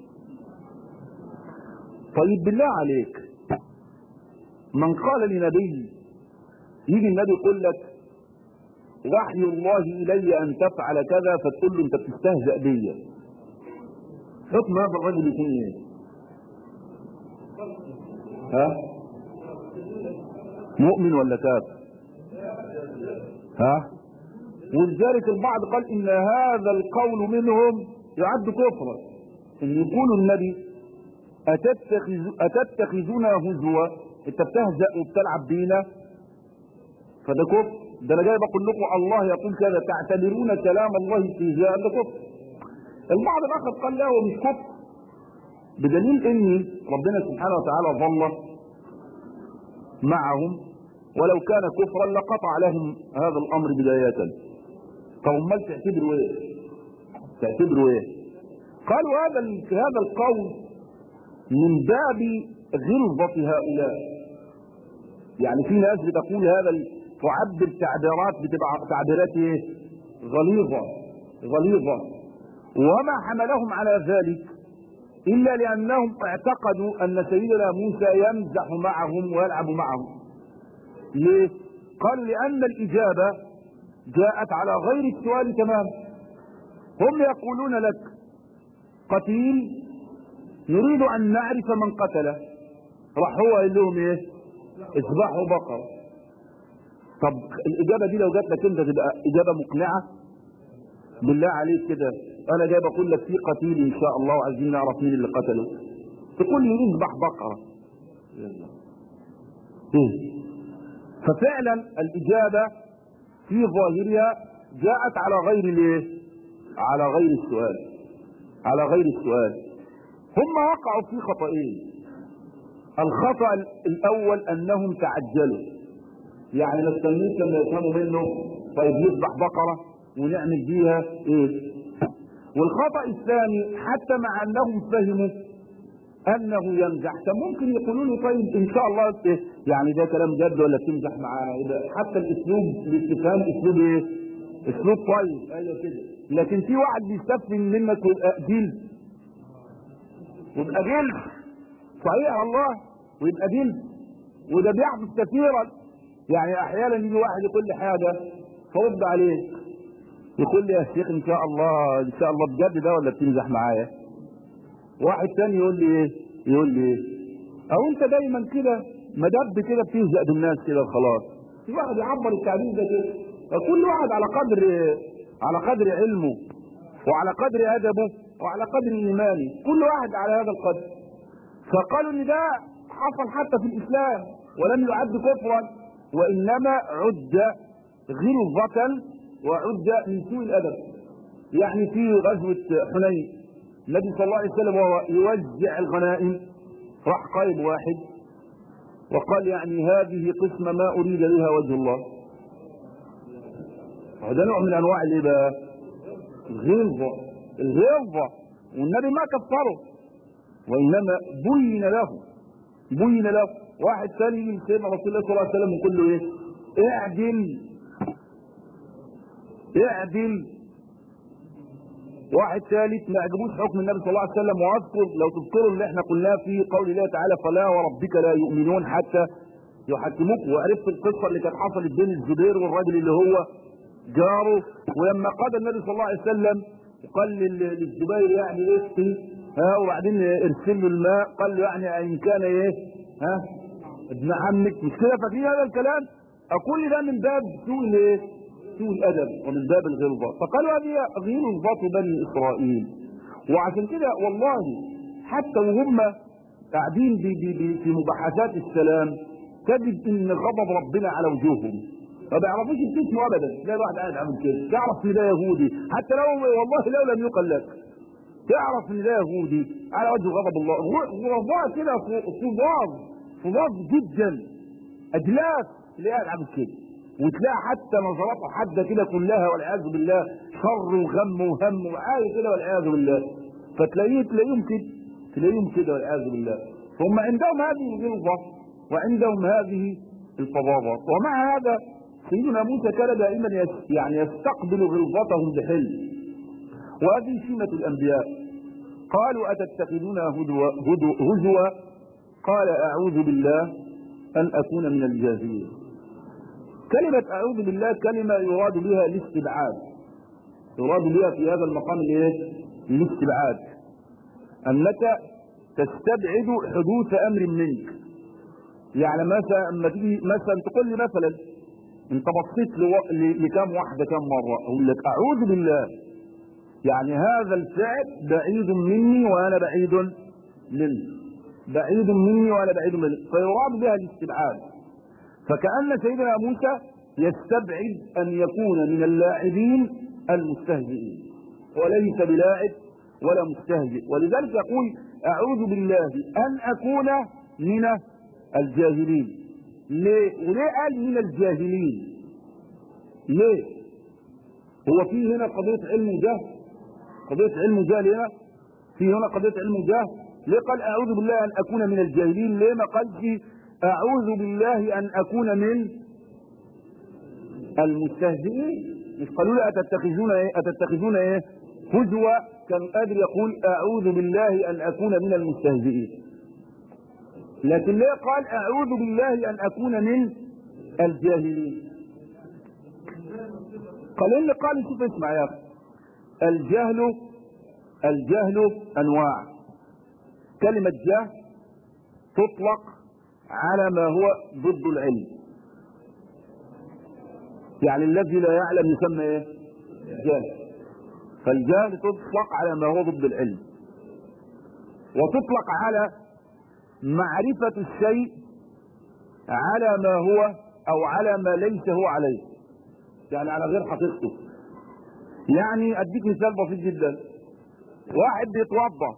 طيب بالله عليك من قال لنبي يجي النبي يقول لك وحي الله الي ان تفعل كذا فتقول له انت بتستهزأ بيا حكم هذا الرجل يكون ايه ها مؤمن ولا كافر ها ولذلك البعض قال ان هذا القول منهم يعد كفرا ان يقول النبي أتتخذ أتتخذنا هزوا انت بتهزأ وبتلعب بينا فده كفر ده انا جاي بقول لكم الله يقول كذا تعتبرون كلام الله استهزاء ده كفر البعض الاخر قال لا هو مش كفر بدليل ان ربنا سبحانه وتعالى ظل معهم ولو كان كفرا لقطع لهم هذا الامر بدايه طب امال تعتبروا ايه تعتبروا ايه قالوا هذا هذا القول من باب غلظة هؤلاء يعني في ناس بتقول هذا تعبر تعبيرات بتبقى تعبيرات ايه غليظة غليظة وما حملهم على ذلك الا لانهم اعتقدوا ان سيدنا موسى يمزح معهم ويلعب معهم ليه قالوا لان الاجابة جاءت على غير السؤال تماما هم يقولون لك قتيل نريد ان نعرف من قتله راح هو قال لهم ايه اذبحوا بقرة طب الاجابة دي لو جات لك انت تبقى اجابة مقنعة بالله عليك كده انا جاي بقول لك في قتيل ان شاء الله وعايزين نعرف مين اللي قتله تقول لي اذبح بقرة ايه ففعلا الاجابة في ظاهرها جاءت على غير الايه على غير السؤال على غير السؤال هم وقعوا في خطأين الخطأ الأول أنهم تعجلوا يعني ما استنيت لما يفهموا منه طيب نذبح بقرة ونعمل بيها إيه والخطأ الثاني حتى مع أنهم فهموا أنه يمزح كان ممكن يقولوا له طيب إن شاء الله إيه؟ يعني ده كلام جد ولا بتمزح معانا حتى الأسلوب الاستفهام أسلوب إيه؟ أسلوب طيب أيوه كده لكن في واحد بيستفهم منك ويبقى جلد ويبقى جلد صحيح الله ويبقى جلد وده بيحدث كثيرا يعني احيانا يجي واحد يقول لي حاجه فرد عليه يقول لي يا شيخ ان شاء الله ان شاء الله بجد ده ولا بتمزح معايا واحد تاني يقول لي ايه يقول لي ايه او انت دايما كده مدب كده بتهزأ بالناس كده خلاص في واحد يعبر التعبير ده كده كل واحد على قدر على قدر علمه وعلى قدر ادبه وعلى قدر ايمانه كل واحد على هذا القدر فقالوا ان ده حصل حتى في الاسلام ولم يعد كفرا وانما عد غلظة وعد من سوء الادب يعني في غزوة حنين النبي صلى الله عليه وسلم وهو يوزع الغنائم راح قائد واحد وقال يعني هذه قسمة ما اريد بها وجه الله وده نوع من انواع الايه بقى الغلظة الغلظة والنبي ما كفره وانما بين له بين له واحد ثاني يجي سيدنا رسول الله صلى الله عليه وسلم ويقول له ايه اعدل اعدل واحد ثالث ما عجبوش حكم النبي صلى الله عليه وسلم واذكر لو تذكروا اللي احنا قلناه في قول الله تعالى فلا وربك لا يؤمنون حتى يحكموك وعرفت القصه اللي كانت حصلت بين الزبير والراجل اللي هو جاره ولما قضى النبي صلى الله عليه وسلم قال للزبير يعني اسقي ها وبعدين ارسل له الماء قال له يعني ان كان ايه ها ابن عمك مش كده فاكرين هذا الكلام اقول ده من باب سوء الايه سوء الادب ومن باب الغلظه فقالوا هذه غلظه بني اسرائيل وعشان كده والله حتى وهم قاعدين بي بي بي في مباحثات السلام تجد ان غضب ربنا على وجوههم ما بيعرفوش الجسم ابدا تلاقي واحد قاعد عامل كده تعرف ان ده يهودي حتى لو والله لو لم يقل لك تعرف ان ده يهودي على وجه غضب الله غضباء كده فظاظ فظاظ جدا اجلاس تلاقي قاعد عامل كده وتلاقي حتى نظراته حاده كده كلها والعياذ بالله شر وغم وهم وعاي كده والعياذ بالله فتلاقيه تلاقيهم كده تلاقيهم كده والعياذ بالله هم عندهم هذه الغلظه وعندهم هذه الفظاظه ومع هذا سيدنا موسى كان دائما يعني يستقبل غلظتهم بحلم وهذه سمة الأنبياء قالوا أتتخذون هدوء هدوء هزوا قال أعوذ بالله أن أكون من الجاهلين كلمة أعوذ بالله كلمة يراد بها الاستبعاد يراد بها في هذا المقام الايه؟ الاستبعاد أنك تستبعد حدوث أمر منك يعني مثلا لما تيجي مثلا تقول لي مثلا انت بصيت لكام واحدة كم مرة اقول لك اعوذ بالله يعني هذا الفعل بعيد مني وانا بعيد منه بعيد مني وانا بعيد منه فيراد بها الاستبعاد فكأن سيدنا موسى يستبعد أن يكون من اللاعبين المستهزئين وليس بلاعب ولا مستهزئ ولذلك يقول أعوذ بالله أن أكون من الجاهلين ليه؟ وليه قال من الجاهلين ليه هو في هنا قضية علم وجهل قضية علم وجهل هنا في هنا قضية علم وجهل ليه قال أعوذ بالله أن أكون من الجاهلين ليه ما قالش أعوذ بالله أن أكون من المستهزئين مش قالوا لي أتتخذون إيه أتتخذون إيه هزوة كان قادر يقول أعوذ بالله أن أكون من المستهزئين لكن ليه قال أعوذ بالله أن أكون من الجاهلين قال اللي قال شوف اسمع يا أخي الجهل الجهل أنواع كلمة جهل تطلق على ما هو ضد العلم يعني الذي لا يعلم يسمى ايه جهل فالجهل تطلق على ما هو ضد العلم وتطلق على معرفة الشيء على ما هو او على ما ليس هو عليه يعني على غير حقيقته يعني اديك مثال بسيط جدا واحد بيتوضا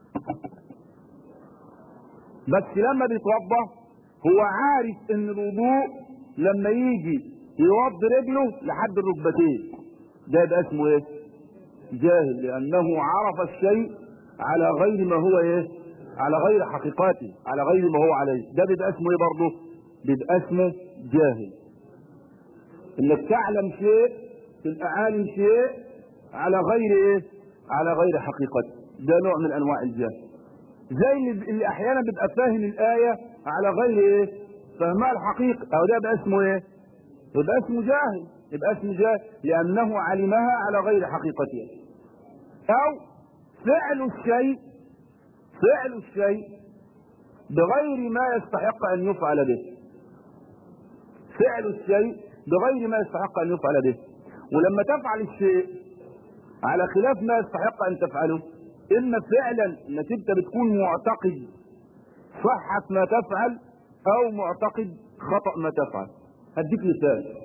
بس لما بيتوضا هو عارف ان الوضوء لما يجي يوضي رجله لحد الركبتين ده يبقى اسمه ايه جاهل لانه عرف الشيء على غير ما هو ايه على غير حقيقته على غير ما هو عليه ده بيبقى اسمه ايه برضه بيبقى اسمه جاهل انك تعلم شيء تبقى عالم شيء على غير ايه على غير حقيقته ده نوع من انواع الجهل زي اللي, اللي احيانا بيبقى فاهم الايه على غير ايه فهمها الحقيقه او ده يبقى اسمه ايه يبقى اسمه جاهل يبقى اسمه جاهل لانه علمها على غير حقيقتها او فعل الشيء فعل الشيء بغير ما يستحق ان يفعل به فعل الشيء بغير ما يستحق ان يفعل به ولما تفعل الشيء على خلاف ما يستحق ان تفعله اما فعلا انك انت بتكون معتقد صحة ما تفعل او معتقد خطأ ما تفعل هديك مثال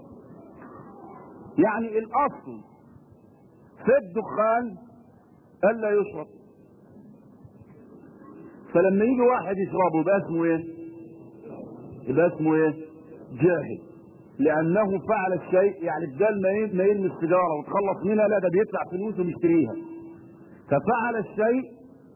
يعني الاصل في الدخان الا يشرب فلما يجي واحد يشربه يبقى اسمه ايه يبقى اسمه ايه جاهل لانه فعل الشيء يعني بدل ما ما يرمي السيجاره وتخلص منها لا ده بيدفع فلوس ويشتريها ففعل الشيء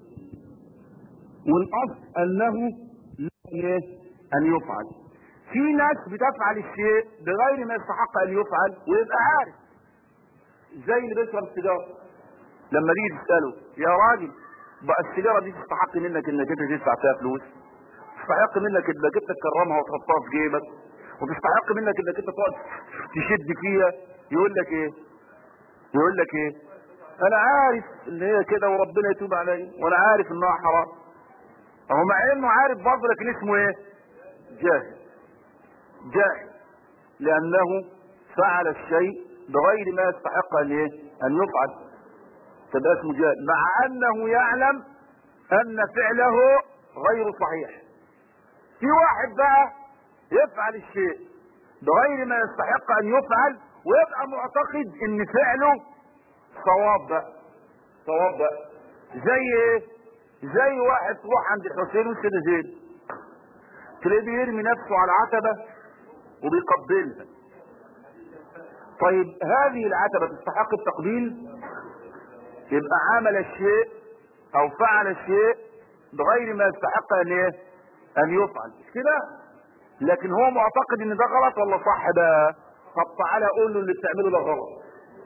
والاصل انه لا ان يفعل في ناس بتفعل الشيء بغير ما يستحق ان يفعل ويبقى عارف زي اللي بيشرب السيجاره لما تيجي تساله يا راجل بقى السيجاره دي تستحق منك انك انت تدفع فيها فلوس تستحق منك انك انت تكرمها وتحطها في جيبك وتستحق منك انك انت تقعد تشد فيها يقول لك ايه يقول لك ايه انا عارف ان هي كده وربنا يتوب عليا وانا عارف انها حرام اهو مع انه عارف برضه لكن اسمه ايه جاهل جاهل لانه فعل الشيء بغير ما يستحق ان ايه ان يفعل فده اسمه جاهل مع انه يعلم ان فعله غير صحيح في واحد بقى يفعل الشيء بغير ما يستحق ان يفعل ويبقى معتقد ان فعله صواب بقى صواب بقى زي ايه زي واحد تروح عند حسين وسيدة زين تلاقيه بيرمي نفسه على العتبة وبيقبلها طيب هذه العتبة تستحق التقبيل يبقى عمل الشيء او فعل الشيء بغير ما يستحق ان ايه ان يفعل مش كده لكن هو معتقد ان ده غلط ولا صح بقى طب تعالى قول له اللي بتعمله ده غلط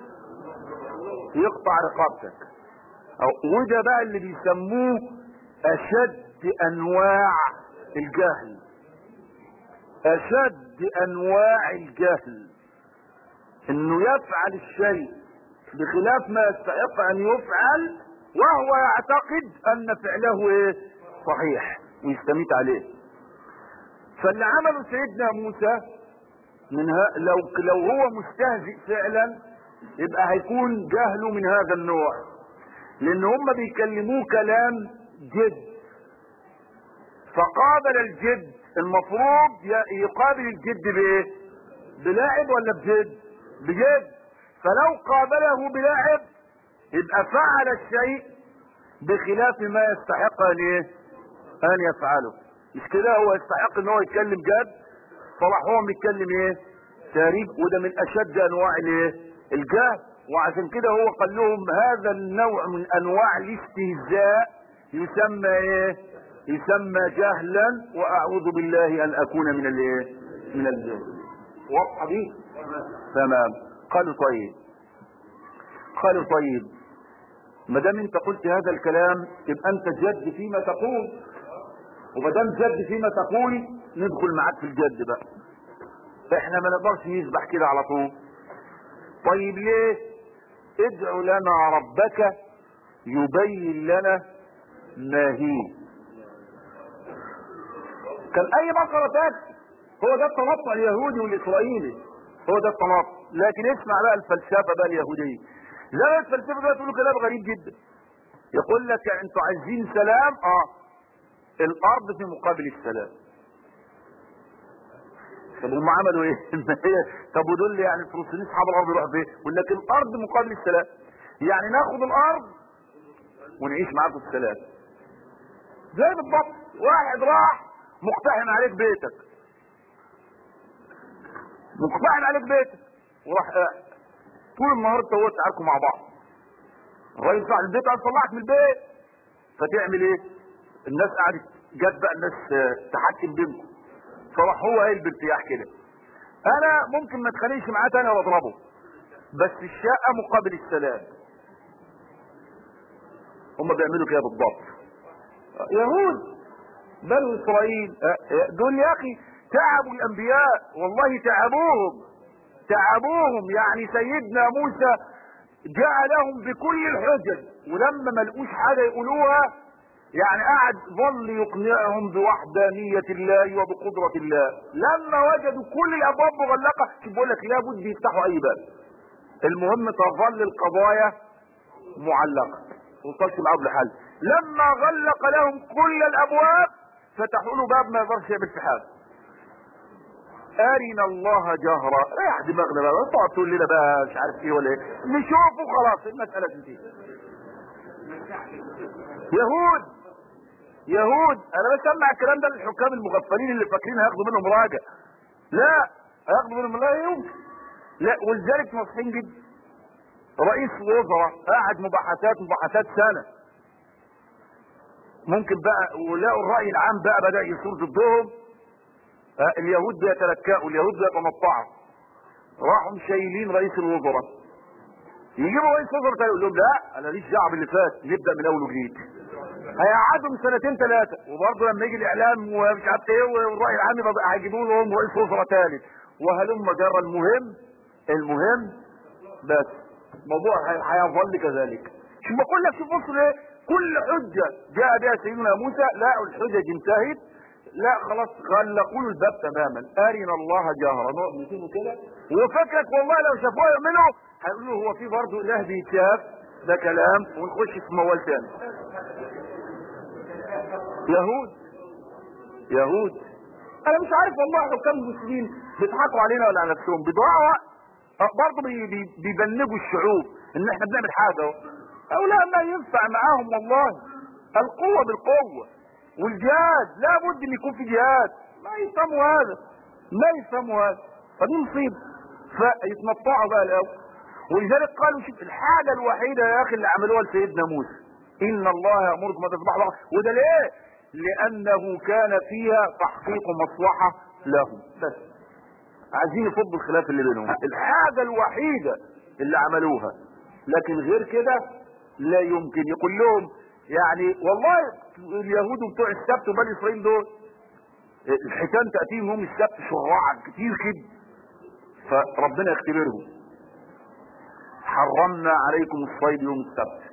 يقطع رقبتك أو وده بقى اللي بيسموه اشد انواع الجهل اشد انواع الجهل انه يفعل الشيء بخلاف ما يستحق ان يفعل وهو يعتقد ان فعله ايه صحيح ويستميت عليه فاللي عمله سيدنا موسى من ها لو لو هو مستهزئ فعلا يبقى هيكون جهله من هذا النوع لان هم بيكلموه كلام جد فقابل الجد المفروض يقابل الجد بايه بلاعب ولا بجد بجد فلو قابله بلاعب يبقى فعل الشيء بخلاف ما يستحق ان ايه ان يفعله مش كده هو يستحق ان هو يتكلم جد صلاح هو بيتكلم ايه تهريج وده من اشد انواع الايه الجهل وعشان كده هو قال لهم هذا النوع من انواع الاستهزاء يسمى ايه يسمى جهلا واعوذ بالله ان اكون من الايه من الجهل واضحه دي تمام قالوا طيب قالوا طيب ما دام انت قلت هذا الكلام يبقى انت جد فيما تقول وما دام جد فيما تقول ندخل معاك في الجد بقى احنا ما نقدرش نسبح كده على طول طيب ليه ادع لنا ربك يبين لنا ما هي كان اي بقرة تاتي هو ده التنطع اليهودي والاسرائيلي هو ده التنطع لكن اسمع بقى الفلسفة بقى اليهودية زي الفلسفة بقى تقولوا كلام غريب جدا يقول لك انتوا عايزين سلام اه الارض في مقابل السلام طب هم عملوا ايه؟ طب ودول يعني الفلسطينيين اصحاب الارض يروحوا فين؟ يقول لك الارض مقابل السلام يعني ناخد الارض ونعيش معاكم السلام زي بالضبط واحد راح مقتحم عليك بيتك مقتحم عليك بيتك وراح قاعد طول النهار تفوت عليكم مع بعض الراجل صاحب البيت عايز يطلعك من البيت فتعمل ايه؟ الناس قعدت جت بقى الناس تحكم بينكم فراح هو قايل بارتياح كده انا ممكن ما اتخانقش معاه تاني واضربه بس الشقه مقابل السلام هم بيعملوا كده بالضبط يهود بنو اسرائيل دول يا اخي تعبوا الانبياء والله تعبوهم تعبوهم يعني سيدنا موسى جعلهم بكل الحجج ولما ما لقوش حاجه يقولوها يعني قعد ظل يقنعهم بوحدانية الله وبقدرة الله لما وجدوا كل الابواب مغلقة شوف بقول لك لابد يفتحوا اي باب المهم تظل القضايا معلقة وصلت معاهم لحل لما غلق لهم كل الابواب فتحوا له باب ما يقدرش يعمل في حاجه ارنا الله جهرا ريح دماغنا بقى تقعد تقول لنا بقى مش عارف ايه ولا ايه نشوفه خلاص المساله تنتهي يهود يهود انا بسمع الكلام ده للحكام المغفلين اللي فاكرين هياخدوا منهم راجع لا هياخدوا منهم لا يمكن لا ولذلك ناصحين جدا رئيس وزراء قاعد مباحثات مباحثات سنه ممكن بقى ولقوا الراي العام بقى بدا يصير ضدهم آه اليهود بيتلكأوا اليهود بيتنطعوا راحوا شايلين رئيس الوزراء يجيبوا رئيس وزراء تاني يقول لهم لا انا ليش دعوه باللي فات نبدا من اول وجديد هيقعدوا من سنتين ثلاثه وبرضه لما يجي الاعلام ومش عارف ايه والراي العام يبقى هيجيبوا لهم رئيس وزراء ثالث وهلم جرى المهم المهم بس الموضوع هيظل كذلك شوف بقول لك شوف بص ليه كل حجه جاء بها سيدنا موسى لا الحجج انتهت لا خلاص غلقوا له الباب تماما ارنا الله جهرا نسيبه كده وفكرك والله لو شافوه يعملوا هيقولوا هو في برضه اله بيتشاف ده كلام ونخش في موال تاني يهود يهود انا مش عارف والله حكام المسلمين بيضحكوا علينا ولا على نفسهم بيضيعوا برضه بي بي بيبنجوا الشعوب ان احنا بنعمل حاجه او لا ما ينفع معاهم والله القوه بالقوه والجهاد لابد ان يكون في جهاد ما يفهموا هذا ما يفهموا هذا فدي مصيبه فيتنطعوا بقى الاول ولذلك قالوا شوف الحاجه الوحيده يا اخي اللي عملوها لسيدنا موسى ان الله يامركم ان تذبحوا بقره وده ليه؟ لانه كان فيها تحقيق مصلحه لهم بس عايزين يفضوا الخلاف اللي بينهم الحاجه الوحيده اللي عملوها لكن غير كده لا يمكن يقول لهم يعني والله اليهود بتوع السبت وبني اسرائيل دول الحيتان تاتيهم يوم السبت شرعا كتير كده فربنا يختبرهم حرمنا عليكم الصيد يوم السبت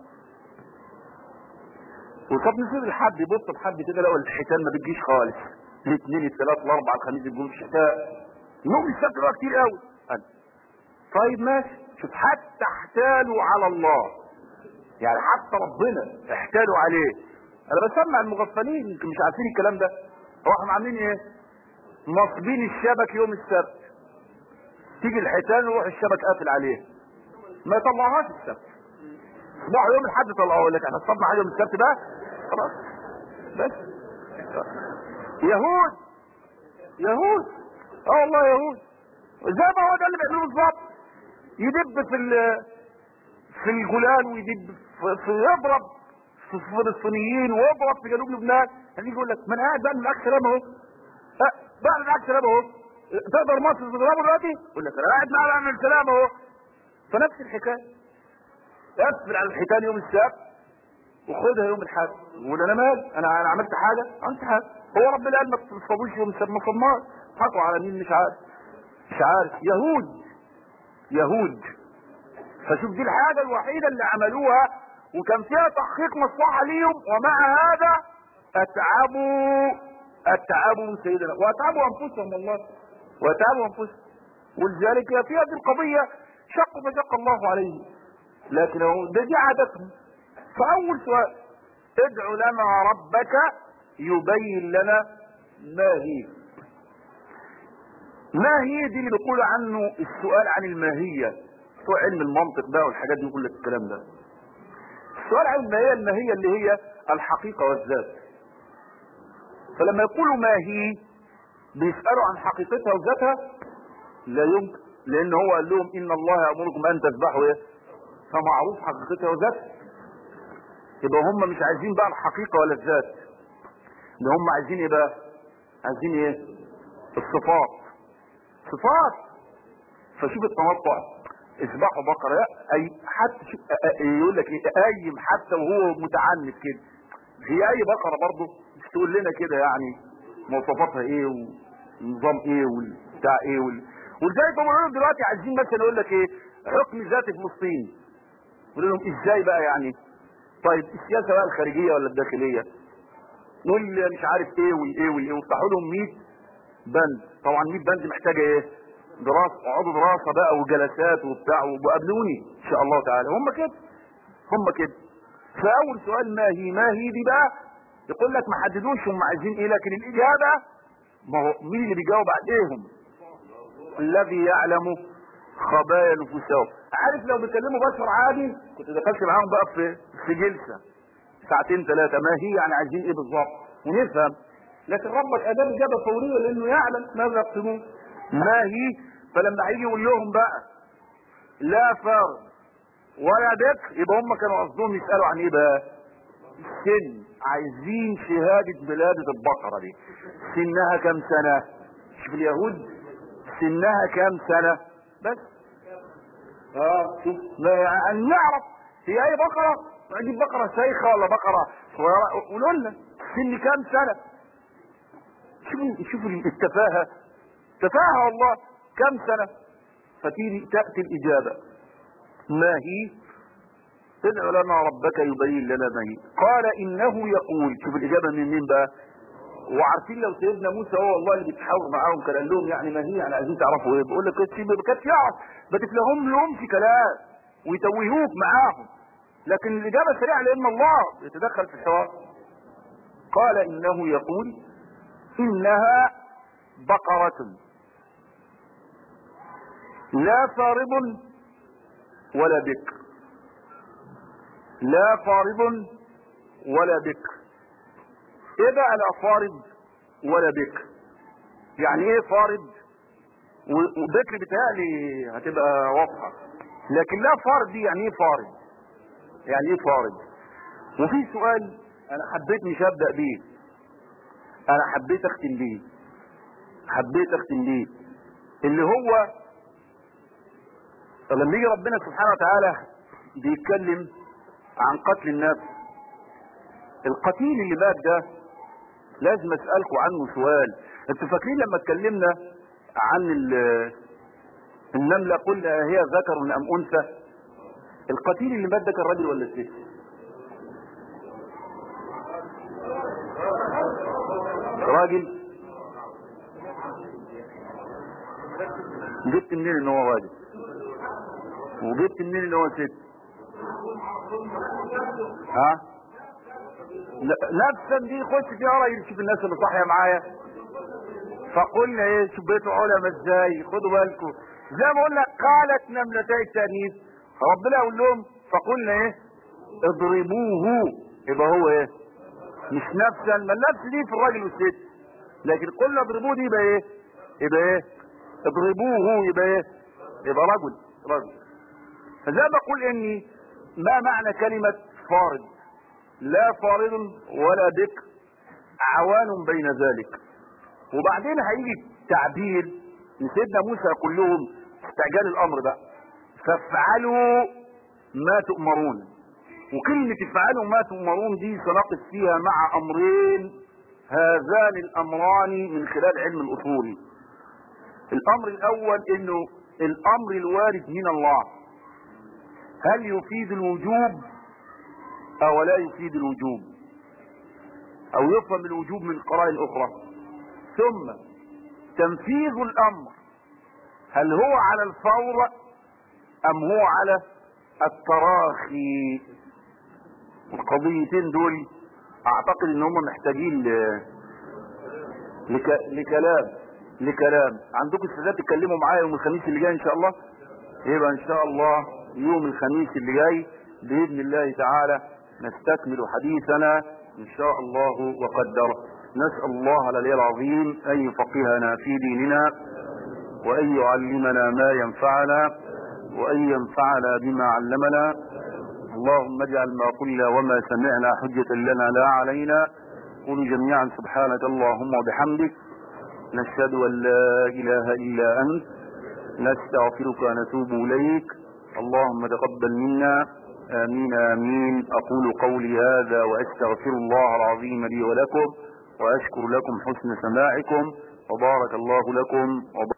وطب نصير الحد يبص بحد كده لو الحيتان ما بتجيش خالص الاثنين الثلاث الاربع الخميس الجمعه الشتاء يوم السبت بقى كتير قوي طيب ماشي شوف حتى احتالوا على الله يعني حتى ربنا احتالوا عليه انا بسمع المغفلين يمكن مش عارفين الكلام ده راحوا عاملين ايه ناصبين الشبك يوم السبت تيجي الحيتان يروح الشبك قافل عليه ما يطلعهاش السبت صباح يوم الحد طلعوه يقول لك احنا صبنا حاجه من السبت بقى خلاص بس يهود يهود اه والله يهود زي ما هو ده اللي بيعملوه بالظبط يدب في ال- في الجولان ويدب في, في يضرب في الفلسطينيين ويضرب في جنوب لبنان هنيجي يقول لك ما انا قاعد بعمل معاك سلام اهو أه، بعمل معاك سلام اهو تقدر مصر تضربه دلوقتي؟ يقول لك انا قاعد معاه بعمل سلام اهو فنفس الحكايه اقفل على الحيتان يوم السبت وخدها يوم الاحد يقول انا مال انا انا عملت حاجه عملت حاجه هو ربنا قال ما تصطادوش يوم السبت ما صدناش حطوا على مين مش عارف مش عارف يهود يهود فشوف دي الحاجه الوحيده اللي عملوها وكان فيها تحقيق مصلحه ليهم ومع هذا اتعبوا اتعبوا سيدنا واتعبوا انفسهم والله واتعبوا انفسهم ولذلك في هذه القضيه شق فشق الله عليه لكن هو ده دي عادتهم فاول سؤال ادع لنا ربك يبين لنا ما هي ما هي دي اللي بيقول عنه السؤال عن الماهية بتوع علم المنطق بقى والحاجات دي يقول لك الكلام ده السؤال عن الماهية الماهية اللي هي الحقيقة والذات فلما يقولوا ما هي بيسألوا عن حقيقتها وذاتها لا يمكن لان هو قال لهم ان الله يامركم ان تذبحوا ايه فمعروف حقيقتها وذاتها يبقى هم مش عايزين بقى الحقيقة ولا الذات ده هم عايزين ايه بقى عايزين ايه الصفات صفات فشوف التنطع اذبحوا بقرة لا اي حتى شوف أ- أ- يقول لك ايه قايم حتى وهو متعنت كده هي اي بقرة برضه مش تقول لنا كده يعني مواصفاتها ايه ونظام ايه والبتاع ايه وال... ولذلك هم يقولوا دلوقتي عايزين مثلا يقول لك ايه حكم ذاتي فلسطين يقول لهم ازاي بقى يعني طيب السياسه بقى الخارجيه ولا الداخليه نقول مش عارف ايه وايه وايه ويفتحوا لهم 100 بند طبعا 100 بند محتاجه ايه دراسه اقعدوا دراسه بقى وجلسات وبتاع وقابلوني ان شاء الله تعالى هم كده هم كده فاول سؤال ما هي ما هي دي بقى يقول لك ما حددوش هم عايزين ايه لكن الاجابه ما هو مين اللي بيجاوب عليهم الذي يعلم خبايا نفوسهم عارف لو بيكلموا بشر عادي كنت دخلت معاهم بقى في في جلسه ساعتين ثلاثه ما هي يعني عايزين ايه بالظبط ونفهم لكن ربك ادام اجابه فوريه لانه يعلم ماذا يقصدون ما هي فلما هيجي يقول لهم بقى لا فرد ولا ذكر يبقى هم كانوا قصدهم يسالوا عن ايه بقى السن عايزين شهاده ولاده البقره دي سنها كام سنه شوف اليهود سنها كام سنه بس اه شوف ما يعني نعرف هي اي بقره نجيب بقره شيخه ولا بقره صغيره قولوا لنا سن كام سنه شوفوا شوفوا التفاهه تفاهه والله كم سنه فتيجي تاتي الاجابه ما هي ادع لنا ربك يبين لنا ما هي قال انه يقول شوف الاجابه من مين بقى وعارفين لو سيدنا موسى هو الله اللي بيتحاور معاهم كان قال لهم يعني ما هي يعني عايزين تعرفوا ايه بقول لك ما كانش يعرف ما تفلهم لهم في كلام ويتوهوك معاهم لكن الاجابه سريعه لان الله يتدخل في الحوار قال انه يقول انها بقره لا فارض ولا بكر لا فارض ولا بكر ايه بقى لا فارض ولا بكر يعني ايه فارض و- وبكر بتهيألي هتبقى واضحة لكن لا فارض دي يعني ايه فارض يعني ايه فارض وفي سؤال انا حبيت مش ابدأ بيه انا حبيت اختم بيه حبيت اختم بيه اللي هو لما يجي ربنا سبحانه وتعالى بيتكلم عن قتل النفس القتيل اللي مات ده لازم اسالكم عنه سؤال انتوا فاكرين لما اتكلمنا عن ال- النملة قلنا هي ذكر ام انثى القتيل اللي مات ده كان راجل ولا ست راجل جبت منين ان هو راجل وجبت منين ان هو ست ها ن- نفسا دي خش فيها راجل شوف الناس اللي صاحيه معايا فقلنا ايه شوف بيتوا علماء ازاي خدوا بالكم زي ما قلنا قالت نملتي التانيث فربنا يقول لهم فقلنا ايه اضربوه يبقى هو ايه مش نفسا ما النفس دي في الراجل والست لكن قلنا اضربوه دي يبقى ايه يبقى ايه اضربوه يبقى ايه يبقى رجل رجل فزي ما بقول اني ما معنى كلمة فارض لا فارض ولا بكر عوان بين ذلك وبعدين هيجي تعبير لسيدنا موسى يقول لهم استعجال الامر بقى فافعلوا ما تؤمرون وكلمة افعلوا ما تؤمرون دي سنقف فيها مع امرين هذان الامران من خلال علم الاصول الامر الاول انه الامر الوارد من الله هل يفيد الوجوب او لا يفيد الوجوب او يفهم الوجوب من قرائن اخرى ثم تنفيذ الامر هل هو على الفور ام هو على التراخي القضيتين دول اعتقد ان هم محتاجين ل... لك... لكلام لكلام عندكم استعداد تتكلموا معايا يوم الخميس اللي جاي ان شاء الله يبقى ان شاء الله يوم الخميس اللي جاي باذن الله تعالى نستكمل حديثنا ان شاء الله وقدر نسال الله العلي العظيم ان يفقهنا في ديننا وان يعلمنا ما ينفعنا وان ينفعنا بما علمنا اللهم اجعل ما قلنا وما سمعنا حجة لنا لا علينا قولوا جميعا سبحانك اللهم وبحمدك نشهد ان لا اله الا انت نستغفرك ونتوب اليك اللهم تقبل منا امين امين اقول قولي هذا واستغفر الله العظيم لي ولكم واشكر لكم حسن سماعكم وبارك الله لكم وبارك